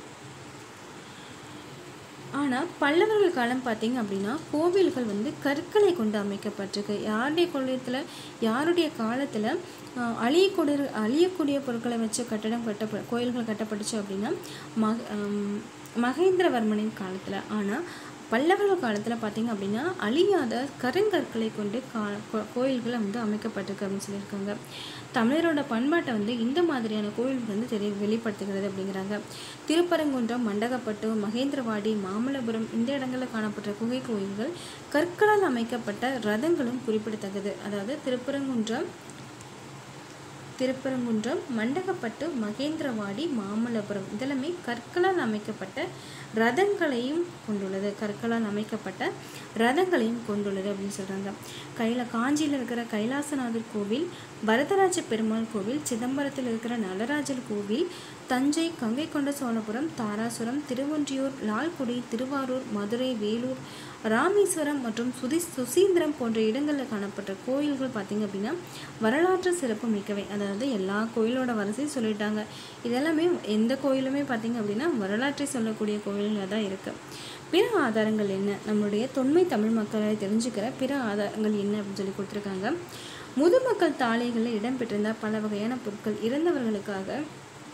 ஆனால் பல்லவர்கள் காலம் பார்த்தீங்க அப்படின்னா கோவில்கள் வந்து கற்களை கொண்டு அமைக்கப்பட்டிருக்கு யாருடைய கொள்ளையத்தில் யாருடைய காலத்தில் அழியக்கூடிய அழியக்கூடிய பொருட்களை வச்சு கட்டடம் கட்டப்ப கோயில்கள் கட்டப்பட்டுச்சு அப்படின்னா மக ஆம், மகேந்திரவர்மனின் காலத்தில் ஆனால் பல்லவர்கள் காலத்தில் பார்த்தீங்க அப்படின்னா அழியாத கருங்கற்களை கொண்டு கா கோ- கோயில்கள் வந்து அமைக்கப்பட்டிருக்கு அப்படின்னு சொல்லியிருக்காங்க தமிழரோட பண்பாட்டை வந்து இந்த மாதிரியான கோயில்கள் வந்து தெரிய வெளிப்படுத்துகிறது அப்படிங்கிறாங்க திருப்பரங்குன்றம் மண்டகப்பட்டு மகேந்திரவாடி மாமல்லபுரம் இந்த இடங்களில் காணப்பட்ட குகை கோயில்கள் கற்களால் அமைக்கப்பட்ட ரதங்களும் குறிப்பிடத்தக்கது அதாவது திருப்பரங்குன்றம் திருப்பரங்குன்றம் மண்டகப்பட்டு மகேந்திரவாடி மாமல்லபுரம் இதெல்லாமே கற்களால் அமைக்கப்பட்ட ரதங்களையும் கொண்டுள்ளது கற்களால் அமைக்கப்பட்ட ரதங்களையும் கொண்டுள்ளது அப்படின்னு சொல்கிறாங்க கையில் காஞ்சியில் இருக்கிற கைலாசநாதர் கோவில் வரதராஜ பெருமாள் கோவில் சிதம்பரத்தில் இருக்கிற நடராஜர் கோவில் தஞ்சை கங்கை கொண்ட சோழபுரம் தாராசுரம் திருவொற்றியூர் லால்குடி திருவாரூர் மதுரை வேலூர் ராமேஸ்வரம் மற்றும் சுதி சுசீந்திரம் போன்ற இடங்களில் காணப்பட்ட கோயில்கள் பார்த்திங்க அப்படின்னா வரலாற்று சிறப்பு மிக்கவை அதாவது எல்லா கோயிலோட வரிசை சொல்லிட்டாங்க இதெல்லாமே எந்த கோயிலுமே பார்த்திங்க அப்படின்னா வரலாற்றை சொல்லக்கூடிய கோயில்களாக தான் இருக்குது பிற ஆதாரங்கள் என்ன நம்மளுடைய தொன்மை தமிழ் மக்களை தெரிஞ்சுக்கிற பிற ஆதாரங்கள் என்ன அப்படின்னு சொல்லி கொடுத்துருக்காங்க முதுமக்கள் தாளைகளில் இடம்பெற்றிருந்த பல வகையான பொருட்கள் இறந்தவர்களுக்காக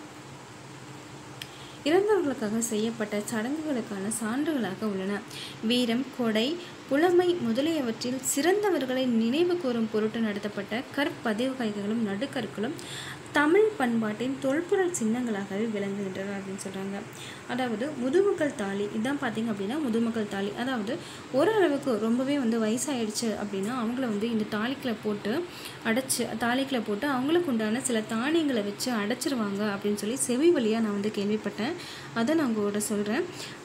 இறந்தவர்களுக்காக செய்யப்பட்ட சடங்குகளுக்கான சான்றுகளாக உள்ளன வீரம் கொடை புலமை முதலியவற்றில் சிறந்தவர்களை நினைவு கூறும் பொருட்டு நடத்தப்பட்ட கற்பதிவுகைகளும் நடுக்கற்களும் தமிழ் பண்பாட்டின் தொல்பொருள் சின்னங்களாகவே விளங்குகின்றன அப்படின்னு சொல்கிறாங்க அதாவது முதுமக்கள் தாலி இதான் பார்த்தீங்க அப்படின்னா முதுமக்கள் தாலி அதாவது ஓரளவுக்கு ரொம்பவே வந்து வயசாயிடுச்சு அப்படின்னா அவங்கள வந்து இந்த தாலிக்குள்ள போட்டு அடைச்சு தாலிக்குள்ள போட்டு அவங்களுக்கு உண்டான சில தானியங்களை வச்சு அடைச்சிருவாங்க அப்படின்னு சொல்லி செவி வழியாக நான் வந்து கேள்விப்பட்டேன் அதை நான் உங்களோட சொல்கிறேன்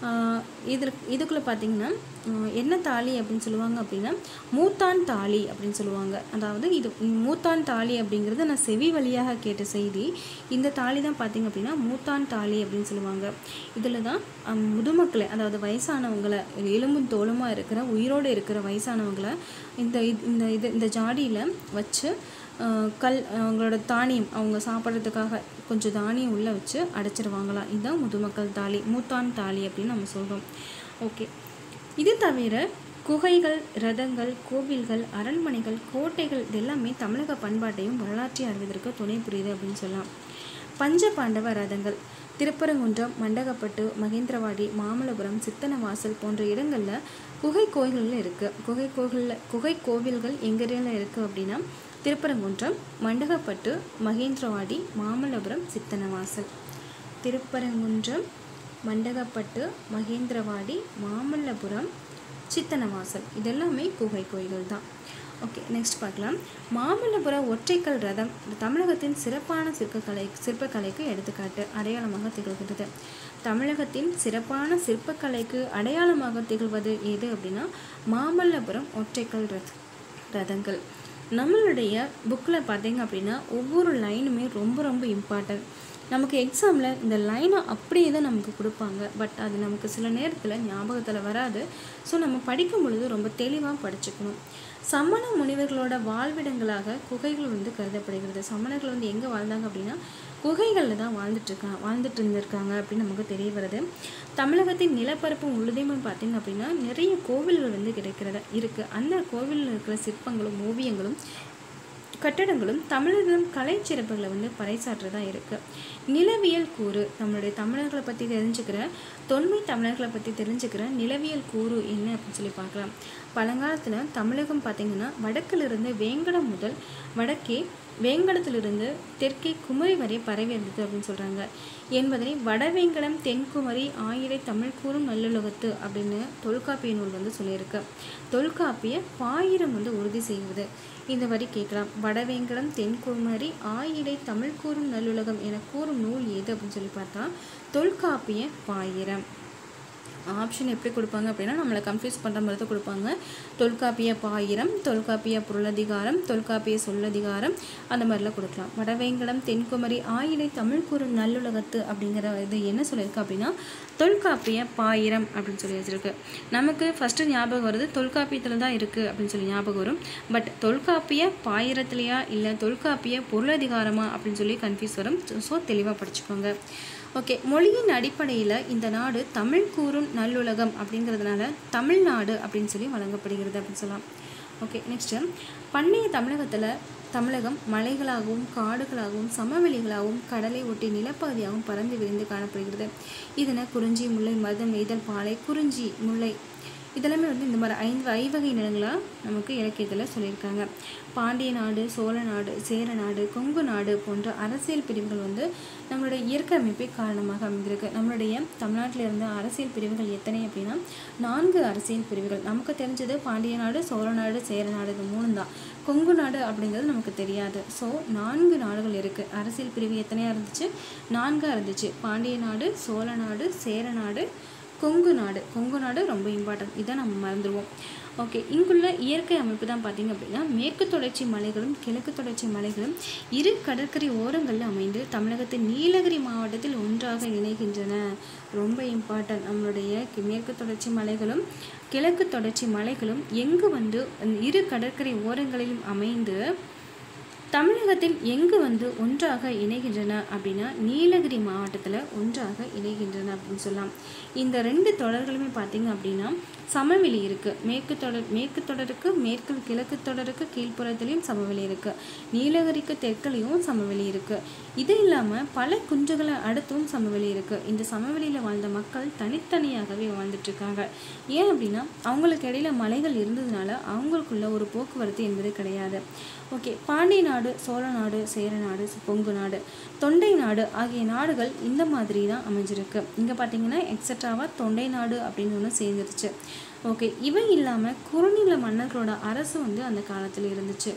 இதில் இதுக்குள்ளே பார்த்தீங்கன்னா ஆஹ் என்ன தாலி அப்படின்னு சொல்லுவாங்க அப்படின்னா மூத்தான் தாலி அப்படின்னு சொல்லுவாங்க அதாவது இது மூத்தான் தாலி அப்படிங்கிறது நான் செவி வழியாக கேட்ட செய்தி இந்த தாலி தான் பார்த்தீங்க அப்படின்னா மூத்தான் தாலி அப்படின்னு சொல்லுவாங்க இதில் தான் ஹம், முதுமக்களை அதாவது வயசானவங்களை எலும்பும் தோலுமாக இருக்கிற உயிரோடு இருக்கிற வயசானவங்களை இந்த இது- இந்த இது இந்த ஜாடியில் வச்சு ஆஹ், கல் அவங்களோட தானியம் அவங்க சாப்பிட்றதுக்காக கொஞ்சம் தானியம் உள்ளே வச்சு அடைச்சிருவாங்களாம் இதுதான் முதுமக்கள் தாலி மூத்தான் தாலி அப்படின்னு நம்ம சொல்கிறோம் ஓகே இது தவிர குகைகள் ரதங்கள் கோவில்கள் அரண்மனைகள் கோட்டைகள் இது எல்லாமே தமிழக பண்பாட்டையும் வரலாற்றை அறிவதற்கு துணை புரியுது அப்படின்னு சொல்லலாம் பஞ்ச பாண்டவ ரதங்கள் திருப்பரங்குன்றம் மண்டகப்பட்டு மகேந்திரவாடி மாமல்லபுரம் சித்தனவாசல் போன்ற இடங்களில் குகை கோயில்கள் இருக்குது குகை கோவிலில் குகை கோவில்கள் எங்கேரியில் இருக்குது அப்படின்னா திருப்பரங்குன்றம் மண்டகப்பட்டு மகேந்திரவாடி மாமல்லபுரம் சித்தனவாசல் திருப்பரங்குன்றம் மண்டகப்பட்டு மகேந்திரவாடி மாமல்லபுரம் சித்தனவாசல் இதெல்லாமே குகை கோயில்கள் தான் ஓகே நெக்ஸ்ட் பார்க்கலாம் மாமல்லபுர ஒற்றைக்கல் ரதம் தமிழகத்தின் சிறப்பான சிற்பக்கலை சிற்பக்கலைக்கு எடுத்துக்காட்டு அடையாளமாக திகழ்கிறது தமிழகத்தின் சிறப்பான சிற்பக்கலைக்கு அடையாளமாக திகழ்வது எது அப்படின்னா மாமல்லபுரம் ஒற்றைக்கல் ரத ரதங்கள் நம்மளுடைய புக்கில் பார்த்தீங்க அப்படின்னா ஒவ்வொரு லைனுமே ரொம்ப ரொம்ப இம்பார்ட்டன்ட் நமக்கு எக்ஸாமில் இந்த லைனை அப்படியே தான் நமக்கு கொடுப்பாங்க பட் அது நமக்கு சில நேரத்தில் ஞாபகத்தில் வராது ஸோ நம்ம படிக்கும் பொழுது ரொம்ப தெளிவாக படிச்சுக்கணும் சமண முனிவர்களோட வாழ்விடங்களாக குகைகள் வந்து கருதப்படுகிறது சமணர்கள் வந்து எங்கே வாழ்ந்தாங்க அப்படின்னா குகைகளில் தான் வாழ்ந்துட்டுருக்காங்க வாழ்ந்துட்டு இருந்திருக்காங்க அப்படின்னு நமக்கு தெரிய வருது தமிழகத்தின் நிலப்பரப்பு முழுதையும் பார்த்தீங்க அப்படின்னா நிறைய கோவில்கள் வந்து கிடைக்கிறது இருக்குது அந்த கோவிலில் இருக்கிற சிற்பங்களும் ஓவியங்களும் கட்டடங்களும் தமிழகம் கலை சிறப்புகளை வந்து பறைசாற்றுறதா இருக்குது நிலவியல் கூறு நம்மளுடைய தமிழர்களை பற்றி தெரிஞ்சுக்கிற தொன்மை தமிழர்களை பற்றி தெரிஞ்சுக்கிற நிலவியல் கூறு என்ன அப்படின்னு சொல்லி பார்க்கலாம் பழங்காலத்தில் தமிழகம் பார்த்திங்கன்னா வடக்கிலிருந்து வேங்கடம் முதல் வடக்கே வேங்கடத்திலிருந்து தெற்கே குமரி வரை பரவி இருந்தது அப்படின்னு சொல்கிறாங்க என்பதனை வடவேங்கடம் தென்குமரி ஆயிரை தமிழ் கூறும் நல்லுலகத்து அப்படின்னு தொல்காப்பிய நூல் வந்து சொல்லியிருக்கு தொல்காப்பிய பாயிரம் வந்து உறுதி செய்வது இந்த வரி கேட்கலாம் வடவேங்கடம் தென்குமரி ஆயிடை தமிழ் கூறும் நல்லுலகம் என கூறும் நூல் எது அப்படின்னு சொல்லி பார்த்தா தொல்காப்பிய பாயிரம் ஆப்ஷன் எப்படி கொடுப்பாங்க அப்படின்னா நம்மளை கன்ஃபியூஸ் பண்ணுற மாதிரி தான் கொடுப்பாங்க தொல்காப்பிய பாயிரம் தொல்காப்பிய பொருளதிகாரம் தொல்காப்பிய சொல்லதிகாரம் அந்த மாதிரிலாம் கொடுக்கலாம் வடவேங்கடம் தென்குமரி ஆயிலை தமிழ் கூறும் நல்லுலகத்து அப்படிங்கிற இது என்ன சொல்லியிருக்கு அப்படின்னா தொல்காப்பிய பாயிரம் அப்படின்னு சொல்லி வச்சிருக்கு நமக்கு ஃபஸ்ட்டு ஞாபகம் வருது தொல்காப்பியத்தில் தான் இருக்குது அப்படின்னு சொல்லி ஞாபகம் வரும் பட் தொல்காப்பிய பாயிரத்துலையா இல்லை தொல்காப்பிய பொருளதிகாரமா அப்படின்னு சொல்லி கன்ஃபியூஸ் வரும் ஸோ தெளிவாக படிச்சுக்கோங்க ஓகே மொழியின் அடிப்படையில் இந்த நாடு தமிழ் கூறும் நல்லுலகம் அப்படிங்கிறதுனால தமிழ்நாடு அப்படின்னு சொல்லி வழங்கப்படுகிறது அப்படின்னு சொல்லலாம் ஓகே நெக்ஸ்ட்டு பண்டைய தமிழகத்தில் தமிழகம் மலைகளாகவும் காடுகளாகவும் சமவெளிகளாகவும் கடலை ஒட்டி நிலப்பகுதியாகவும் பறந்து விரிந்து காணப்படுகிறது இதனை குறிஞ்சி முல்லை மருதம் நெய்தல் பாலை குறிஞ்சி முல்லை இதெல்லாமே வந்து இந்த மாதிரி ஐந்து ஐவகை நிலங்களாக நமக்கு இலக்கியத்தில் சொல்லியிருக்காங்க பாண்டிய நாடு சோழ நாடு சேர நாடு கொங்கு நாடு போன்ற அரசியல் பிரிவுகள் வந்து நம்மளுடைய இயற்கை அமைப்பே காரணமாக அமைந்திருக்கு நம்மளுடைய தமிழ்நாட்டில் இருந்த அரசியல் பிரிவுகள் எத்தனை அப்படின்னா நான்கு அரசியல் பிரிவுகள் நமக்கு தெரிஞ்சது பாண்டிய நாடு சோழ நாடு சேர நாடு இது மூணு தான் கொங்கு நாடு அப்படிங்கிறது நமக்கு தெரியாது ஸோ நான்கு நாடுகள் இருக்குது அரசியல் பிரிவு எத்தனையாக இருந்துச்சு நான்காக இருந்துச்சு பாண்டிய நாடு சோழ நாடு சேர நாடு கொங்கு நாடு கொங்கு நாடு ரொம்ப இம்பார்ட்டன்ட் இதை நம்ம மறந்துடுவோம் ஓகே இங்குள்ள இயற்கை அமைப்பு தான் பார்த்திங்க அப்படின்னா மேற்கு தொடர்ச்சி மலைகளும் கிழக்கு தொடர்ச்சி மலைகளும் இரு கடற்கரை ஓரங்களில் அமைந்து தமிழகத்தின் நீலகிரி மாவட்டத்தில் ஒன்றாக இணைகின்றன ரொம்ப இம்பார்ட்டன்ட் நம்மளுடைய கி- மேற்கு தொடர்ச்சி மலைகளும் கிழக்கு தொடர்ச்சி மலைகளும் எங்கு வந்து அந்த இரு கடற்கரை ஓரங்களிலும் அமைந்து தமிழகத்தில் எங்கு வந்து ஒன்றாக இணைகின்றன அப்படின்னா நீலகிரி மாவட்டத்தில் ஒன்றாக இணைகின்றன அப்படின்னு சொல்லலாம் இந்த ரெண்டு தொடர்களுமே பார்த்தீங்க அப்படின்னா சமவெளி இருக்குது மேற்கு தொடர் மேற்கு தொடருக்கு மேற்கு கிழக்கு தொடருக்கு கீழ்ப்புறத்துலேயும் சமவெளி இருக்குது நீலகிரிக்கு தெற்குலேயும் சமவெளி இருக்குது இது இல்லாமல் பல குன்றுகளை அடுத்தும் சமவெளி இருக்குது இந்த சமவெளியில் வாழ்ந்த மக்கள் தனித்தனியாகவே வாழ்ந்துட்டுருக்காங்க ஏன் அப்படின்னா அவங்களுக்கு இடையில மலைகள் இருந்ததுனால அவங்களுக்குள்ள ஒரு போக்குவரத்து என்பது கிடையாது ஓகே பாண்டிய நாடு சோழ நாடு சேர நாடு கொங்கு நாடு தொண்டை நாடு ஆகிய நாடுகள் இந்த மாதிரி தான் அமைஞ்சிருக்கு இங்கே பார்த்தீங்கன்னா எக்ஸட்ராவாக தொண்டை நாடு அப்படின்னு ஒன்று சேர்ந்துருச்சு ஓகே இவை இல்லாமல் குறுநில மன்னர்களோட அரசு வந்து அந்த காலத்தில் இருந்துச்சு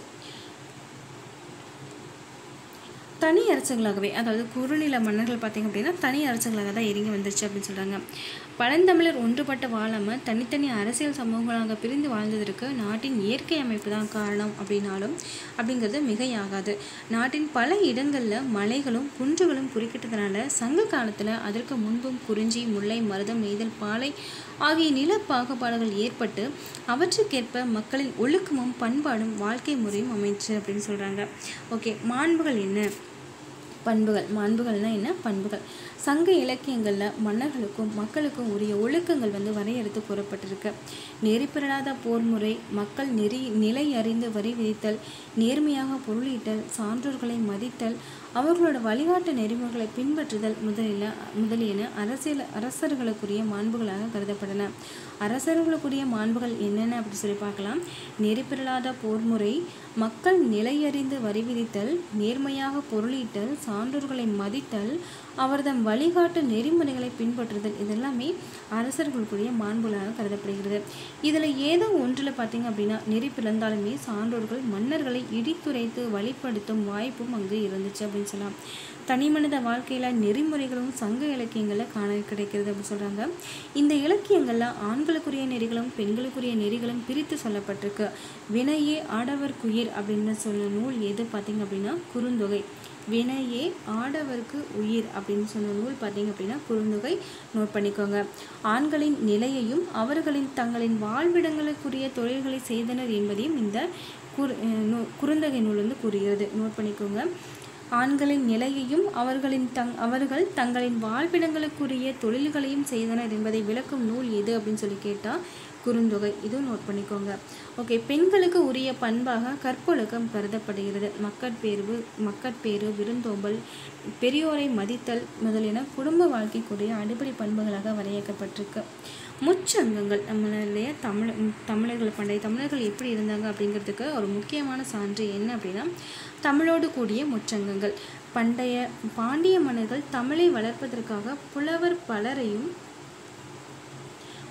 தனி அரசுகளாகவே அதாவது குறுநில மன்னர்கள் பார்த்திங்க அப்படின்னா தனி அரசுகளாக தான் இறங்கி வந்துருச்சு அப்படின்னு சொல்கிறாங்க பழந்தமிழர் ஒன்றுபட்டு வாழாமல் தனித்தனி அரசியல் சமூகங்களாக பிரிந்து வாழ்ந்ததற்கு நாட்டின் இயற்கை அமைப்பு தான் காரணம் அப்படின்னாலும் அப்படிங்கிறது மிகையாகாது நாட்டின் பல இடங்களில் மலைகளும் குன்றுகளும் குறுக்கிட்டதுனால சங்க காலத்தில் அதற்கு முன்பும் குறிஞ்சி முல்லை மருதம் நெய்தல் பாலை ஆகிய நில பாகுபாடுகள் ஏற்பட்டு அவற்றுக்கேற்ப மக்களின் ஒழுக்கமும் பண்பாடும் வாழ்க்கை முறையும் அமைச்சு அப்படின்னு சொல்கிறாங்க ஓகே மாண்புகள் என்ன பண்புகள் மாண்புகள்னால் என்ன பண்புகள் சங்க இலக்கியங்களில் மன்னர்களுக்கும் மக்களுக்கும் உரிய ஒழுக்கங்கள் வந்து வரையறுத்து கூறப்பட்டிருக்கு நெறிப்பிரடாத போர் முறை மக்கள் நெறி நிலை அறிந்து வரி விதித்தல் நேர்மையாக பொருளீட்டல் சான்றோர்களை மதித்தல் அவர்களோட வழிகாட்டு நெறிமுறைகளை பின்பற்றுதல் முதலில் முதலியன அரசியல் அரசர்களுக்குரிய மாண்புகளாக கருதப்பட்டன அரசர்களுக்குரிய மாண்புகள் என்னென்ன அப்படி சொல்லி பார்க்கலாம் நெறிப்பிரலாத போர்முறை மக்கள் நிலையறிந்து வரி விதித்தல் நேர்மையாக பொருளீட்டல் சான்றோர்களை மதித்தல் அவர்தம் வழிகாட்டு நெறிமுறைகளை பின்பற்றுதல் இதெல்லாமே அரசர்களுக்குரிய மாண்புகளாக கருதப்படுகிறது இதில் ஏதோ ஒன்றில் பார்த்தீங்க அப்படின்னா நெறி பிறந்தாலுமே சான்றோர்கள் மன்னர்களை இடித்துரைத்து வழிப்படுத்தும் வாய்ப்பும் அங்கு இருந்துச்சு அப்படின்னு சொல்லலாம் தனி மனித வாழ்க்கையில் நெறிமுறைகளும் சங்க இலக்கியங்களில் காண கிடைக்கிறது அப்படின்னு சொல்கிறாங்க இந்த இலக்கியங்களில் ஆண்களுக்குரிய நெறிகளும் பெண்களுக்குரிய நெறிகளும் பிரித்து சொல்லப்பட்டிருக்கு வினையே ஆடவர்க்குயிர் அப்படின்னு சொன்ன நூல் எது பார்த்தீங்க அப்படின்னா குறுந்தொகை வினையே ஆடவர்க்கு உயிர் அப்படின்னு சொன்ன நூல் பார்த்தீங்க அப்படின்னா குறுந்தொகை நோட் பண்ணிக்கோங்க ஆண்களின் நிலையையும் அவர்களின் தங்களின் வாழ்விடங்களுக்குரிய தொழில்களை செய்தனர் என்பதையும் இந்த குறு அஹ் நூ- குறுந்தொகை நூல் வந்து கூறுகிறது நோட் பண்ணிக்கோங்க ஆண்களின் நிலையையும் அவர்களின் தங் அவர்கள் தங்களின் வாழ்விடங்களுக்குரிய தொழில்களையும் செய்தனர் என்பதை விளக்கும் நூல் எது அப்படின்னு சொல்லி கேட்டால் குறுந்தொகை இதுவும் நோட் பண்ணிக்கோங்க ஓகே பெண்களுக்கு உரிய பண்பாக கற்பொழுக்கம் கருதப்படுகிறது மக்கட்பேர்வு மக்கட்பேறு விருந்தோம்பல் பெரியோரை மதித்தல் முதலியன குடும்ப வாழ்க்கைக்குரிய அடிப்படை பண்புகளாக வரையறுக்கப்பட்டிருக்கு முச்சங்கங்கள் நம்மளுடைய தமிழ் தமிழர்கள் பண்டைய தமிழர்கள் எப்படி இருந்தாங்க அப்படிங்கிறதுக்கு ஒரு முக்கியமான சான்று என்ன அப்படின்னா தமிழோடு கூடிய முச்சங்கங்கள் பண்டைய பாண்டிய மன்னர்கள் தமிழை வளர்ப்பதற்காக புலவர் பலரையும்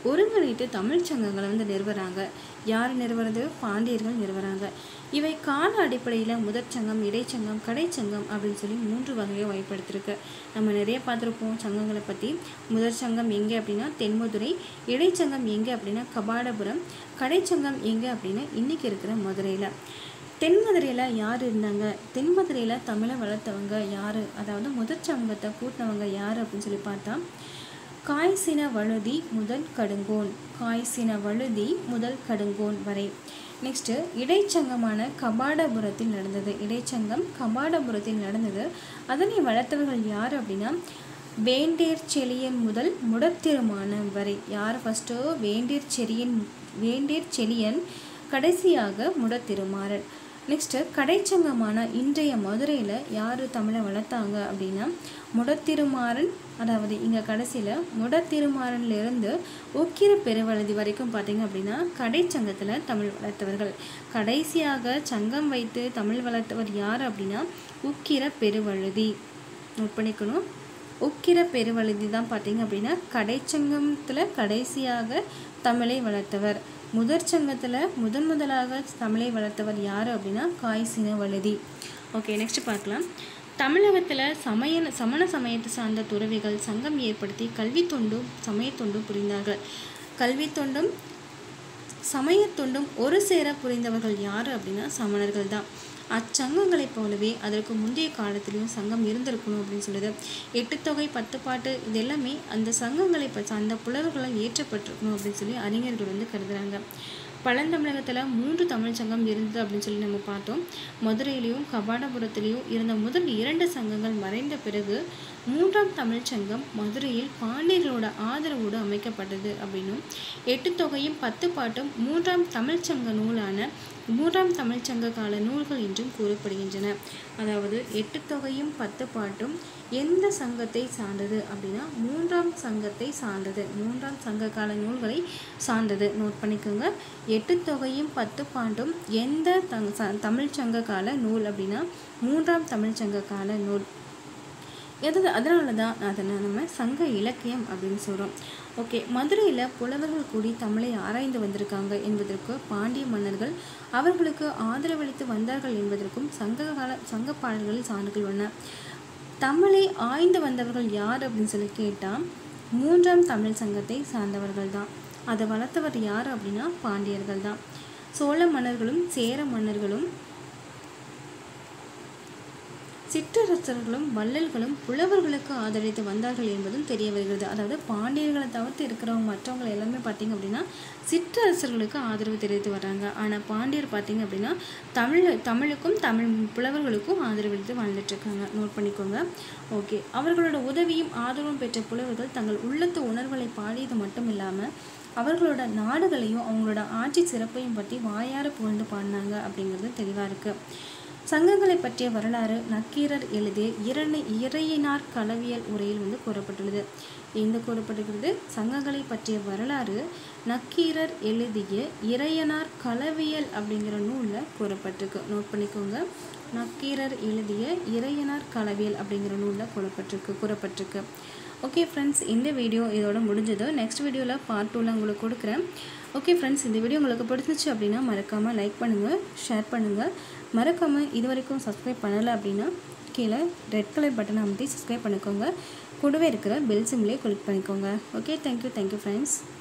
ஒருங்கிணைத்து தமிழ் சங்கங்களை வந்து நிறுவுறாங்க யார் நிறுவுறது பாண்டியர்கள் நிறுவுறாங்க இவை கால அடிப்படையில் முதற் சங்கம் இடைச்சங்கம் கடைச்சங்கம் அப்படின்னு சொல்லி மூன்று வகையை வகைப்படுத்திருக்கு நம்ம நிறைய பார்த்துருப்போம் சங்கங்களை பற்றி முதற் சங்கம் எங்கே அப்படின்னா தென்மதுரை இடைச்சங்கம் எங்கே அப்படின்னா கபாடபுரம் கடைச்சங்கம் எங்கே அப்படின்னா இன்றைக்கி இருக்கிற மதுரையில் தென்மதுரையில் யார் இருந்தாங்க தென்மதுரையில் தமிழை வளர்த்தவங்க யார் அதாவது முதற் சங்கத்தை கூட்டினவங்க யார் அப்படின்னு சொல்லி பார்த்தா காய்சின வழுதி முதல் கடுங்கோன் காய்சின வழுதி முதல் கடுங்கோன் வரை நெக்ஸ்ட்டு இடைச்சங்கமான கபாடபுரத்தில் நடந்தது இடைச்சங்கம் கபாடபுரத்தில் நடந்தது அதனை வளர்த்தவர்கள் யார் அப்படின்னா வேண்டேர் செழியன் முதல் முடத்திருமானம் வரை யார் ஃபஸ்ட்டு வேண்டேர் செழியன் வேண்டேர் செழியன் கடைசியாக முடத்திருமாறன் நெக்ஸ்ட்டு கடைச்சங்கமான இன்றைய மதுரையில் யார் தமிழை வளர்த்தாங்க அப்படின்னா முடத்திருமாறன் அதாவது இங்கே கடைசியில் முடத்திருமாறன்லேருந்து உக்கிர பெருவழுதி வரைக்கும் பார்த்தீங்க அப்படின்னா கடைச்சங்கத்தில் தமிழ் வளர்த்தவர்கள் கடைசியாக சங்கம் வைத்து தமிழ் வளர்த்தவர் யார் அப்படின்னா உக்கிர பெருவழுதி நோட் பண்ணிக்கணும் உக்கிர பெருவழுதி தான் பார்த்தீங்க அப்படின்னா கடைச்சங்கத்தில் கடைசியாக தமிழை வளர்த்தவர் முதற் சங்கத்தில் முதன் முதலாக தமிழை வளர்த்தவர் யார் அப்படின்னா காய்சின வழுதி ஓகே நெக்ஸ்ட் பார்க்கலாம் தமிழகத்தில் சமய சமண சமயத்தை சார்ந்த துறவிகள் சங்கம் ஏற்படுத்தி கல்வி தொண்டும் சமய தொண்டும் புரிந்தார்கள் கல்வி தொண்டும் சமயத் தொண்டும் ஒரு சேர புரிந்தவர்கள் யார் அப்படின்னா சமணர்கள் தான் அச்சங்கங்களைப் போலவே அதற்கு முந்தைய காலத்திலையும் சங்கம் இருந்திருக்கணும் அப்படின்னு சொல்லுது எட்டு தொகை பத்து பாட்டு இது எல்லாமே அந்த சங்கங்களை ப அந்த புலவர்களால் ஏற்றப்பட்டிருக்கணும் அப்படின்னு சொல்லி அறிஞர்கள் வந்து கருதுகிறாங்க பழந்தமிழகத்தில் மூன்று தமிழ் சங்கம் இருந்தது அப்படின்னு சொல்லி நம்ம பார்த்தோம் மதுரையிலையும் கபாடபுரத்திலையும் இருந்த முதல் இரண்டு சங்கங்கள் மறைந்த பிறகு மூன்றாம் தமிழ் சங்கம் மதுரையில் பாண்டியர்களோட ஆதரவோடு அமைக்கப்பட்டது அப்படின்னும் எட்டு தொகையும் பத்து பாட்டும் மூன்றாம் தமிழ் சங்க நூலான மூன்றாம் தமிழ் சங்க கால நூல்கள் என்றும் கூறப்படுகின்றன அதாவது எட்டு தொகையும் பத்து பாட்டும் எந்த சங்கத்தை சார்ந்தது அப்படின்னா மூன்றாம் சங்கத்தை சார்ந்தது மூன்றாம் சங்க கால நூல்களை சார்ந்தது நோட் பண்ணிக்கோங்க எட்டு தொகையும் பத்து பாட்டும் எந்த தங் ச- தமிழ் சங்க கால நூல் அப்படின்னா மூன்றாம் தமிழ் சங்க கால நூல் எது அதனால தான் அதை நம்ம சங்க இலக்கியம் அப்படின்னு சொல்கிறோம் ஓகே மதுரையில் புலவர்கள் கூடி தமிழை ஆராய்ந்து வந்திருக்காங்க என்பதற்கு பாண்டிய மன்னர்கள் அவர்களுக்கு ஆதரவளித்து வந்தார்கள் என்பதற்கும் சங்க கால சங்க பாடல்களில் சான்றுகள் உள்ளன தமிழை ஆய்ந்து வந்தவர்கள் யார் அப்படின்னு சொல்லி கேட்டால் மூன்றாம் தமிழ் சங்கத்தை சார்ந்தவர்கள் தான் அதை வளர்த்தவர் யார் அப்படின்னா பாண்டியர்கள் தான் சோழ மன்னர்களும் சேர மன்னர்களும் சிற்றரசர்களும் வள்ளல்களும் புலவர்களுக்கு ஆதரித்து வந்தார்கள் என்பதும் தெரிய வருகிறது அதாவது பாண்டியர்களை தவிர்த்து இருக்கிறவங்க மற்றவங்க எல்லாமே பார்த்தீங்க அப்படின்னா சிற்றரசர்களுக்கு ஆதரவு தெரிவித்து வர்றாங்க ஆனால் பாண்டியர் பார்த்தீங்க அப்படின்னா தமிழ் தமிழுக்கும் தமிழ் புலவர்களுக்கும் ஆதரவளித்து வாழ்ந்துட்டு இருக்காங்க நோட் பண்ணிக்கோங்க ஓகே அவர்களோட உதவியும் ஆதரவும் பெற்ற புலவர்கள் தங்கள் உள்ளத்து உணர்வுகளை பாடியது மட்டும் இல்லாமல் அவர்களோட நாடுகளையும் அவங்களோட ஆட்சி சிறப்பையும் பற்றி வாயார புகழ்ந்து பாடினாங்க அப்படிங்கிறது தெளிவாக இருக்குது சங்கங்களை பற்றிய வரலாறு நக்கீரர் எழுதிய இரணை இறையினார் களவியல் உரையில் வந்து கூறப்பட்டுள்ளது எங்க கூறப்பட்டிருக்கிறது சங்கங்களை பற்றிய வரலாறு நக்கீரர் எழுதிய இறையனார் களவியல் அப்படிங்கிற நூலில் கூறப்பட்டிருக்கு நோட் பண்ணிக்கோங்க நக்கீரர் எழுதிய இறையனார் களவியல் அப்படிங்கிற நூலில் கூறப்பட்டிருக்கு கூறப்பட்டிருக்கு ஓகே ஃப்ரெண்ட்ஸ் இந்த வீடியோ இதோட முடிஞ்சது நெக்ஸ்ட் வீடியோவில் பார்ட் டூவில் உங்களுக்கு கொடுக்குறேன் ஓகே ஃப்ரெண்ட்ஸ் இந்த வீடியோ உங்களுக்கு பிடிச்சிச்சு அப்படின்னா மறக்காமல் லைக் பண்ணுங்கள் ஷேர் பண்ணுங்கள் மறக்காமல் இது வரைக்கும் சப்ஸ்கிரைப் பண்ணலை அப்படின்னா கீழே ரெட் கலர் பட்டனை அமைத்தி சப்ஸ்கிரைப் பண்ணிக்கோங்க கூடவே இருக்கிற பெல் சிம்லேயே கிளிக் பண்ணிக்கோங்க ஓகே தேங்க்யூ தேங்க்யூ ஃப்ரெண்ட்ஸ்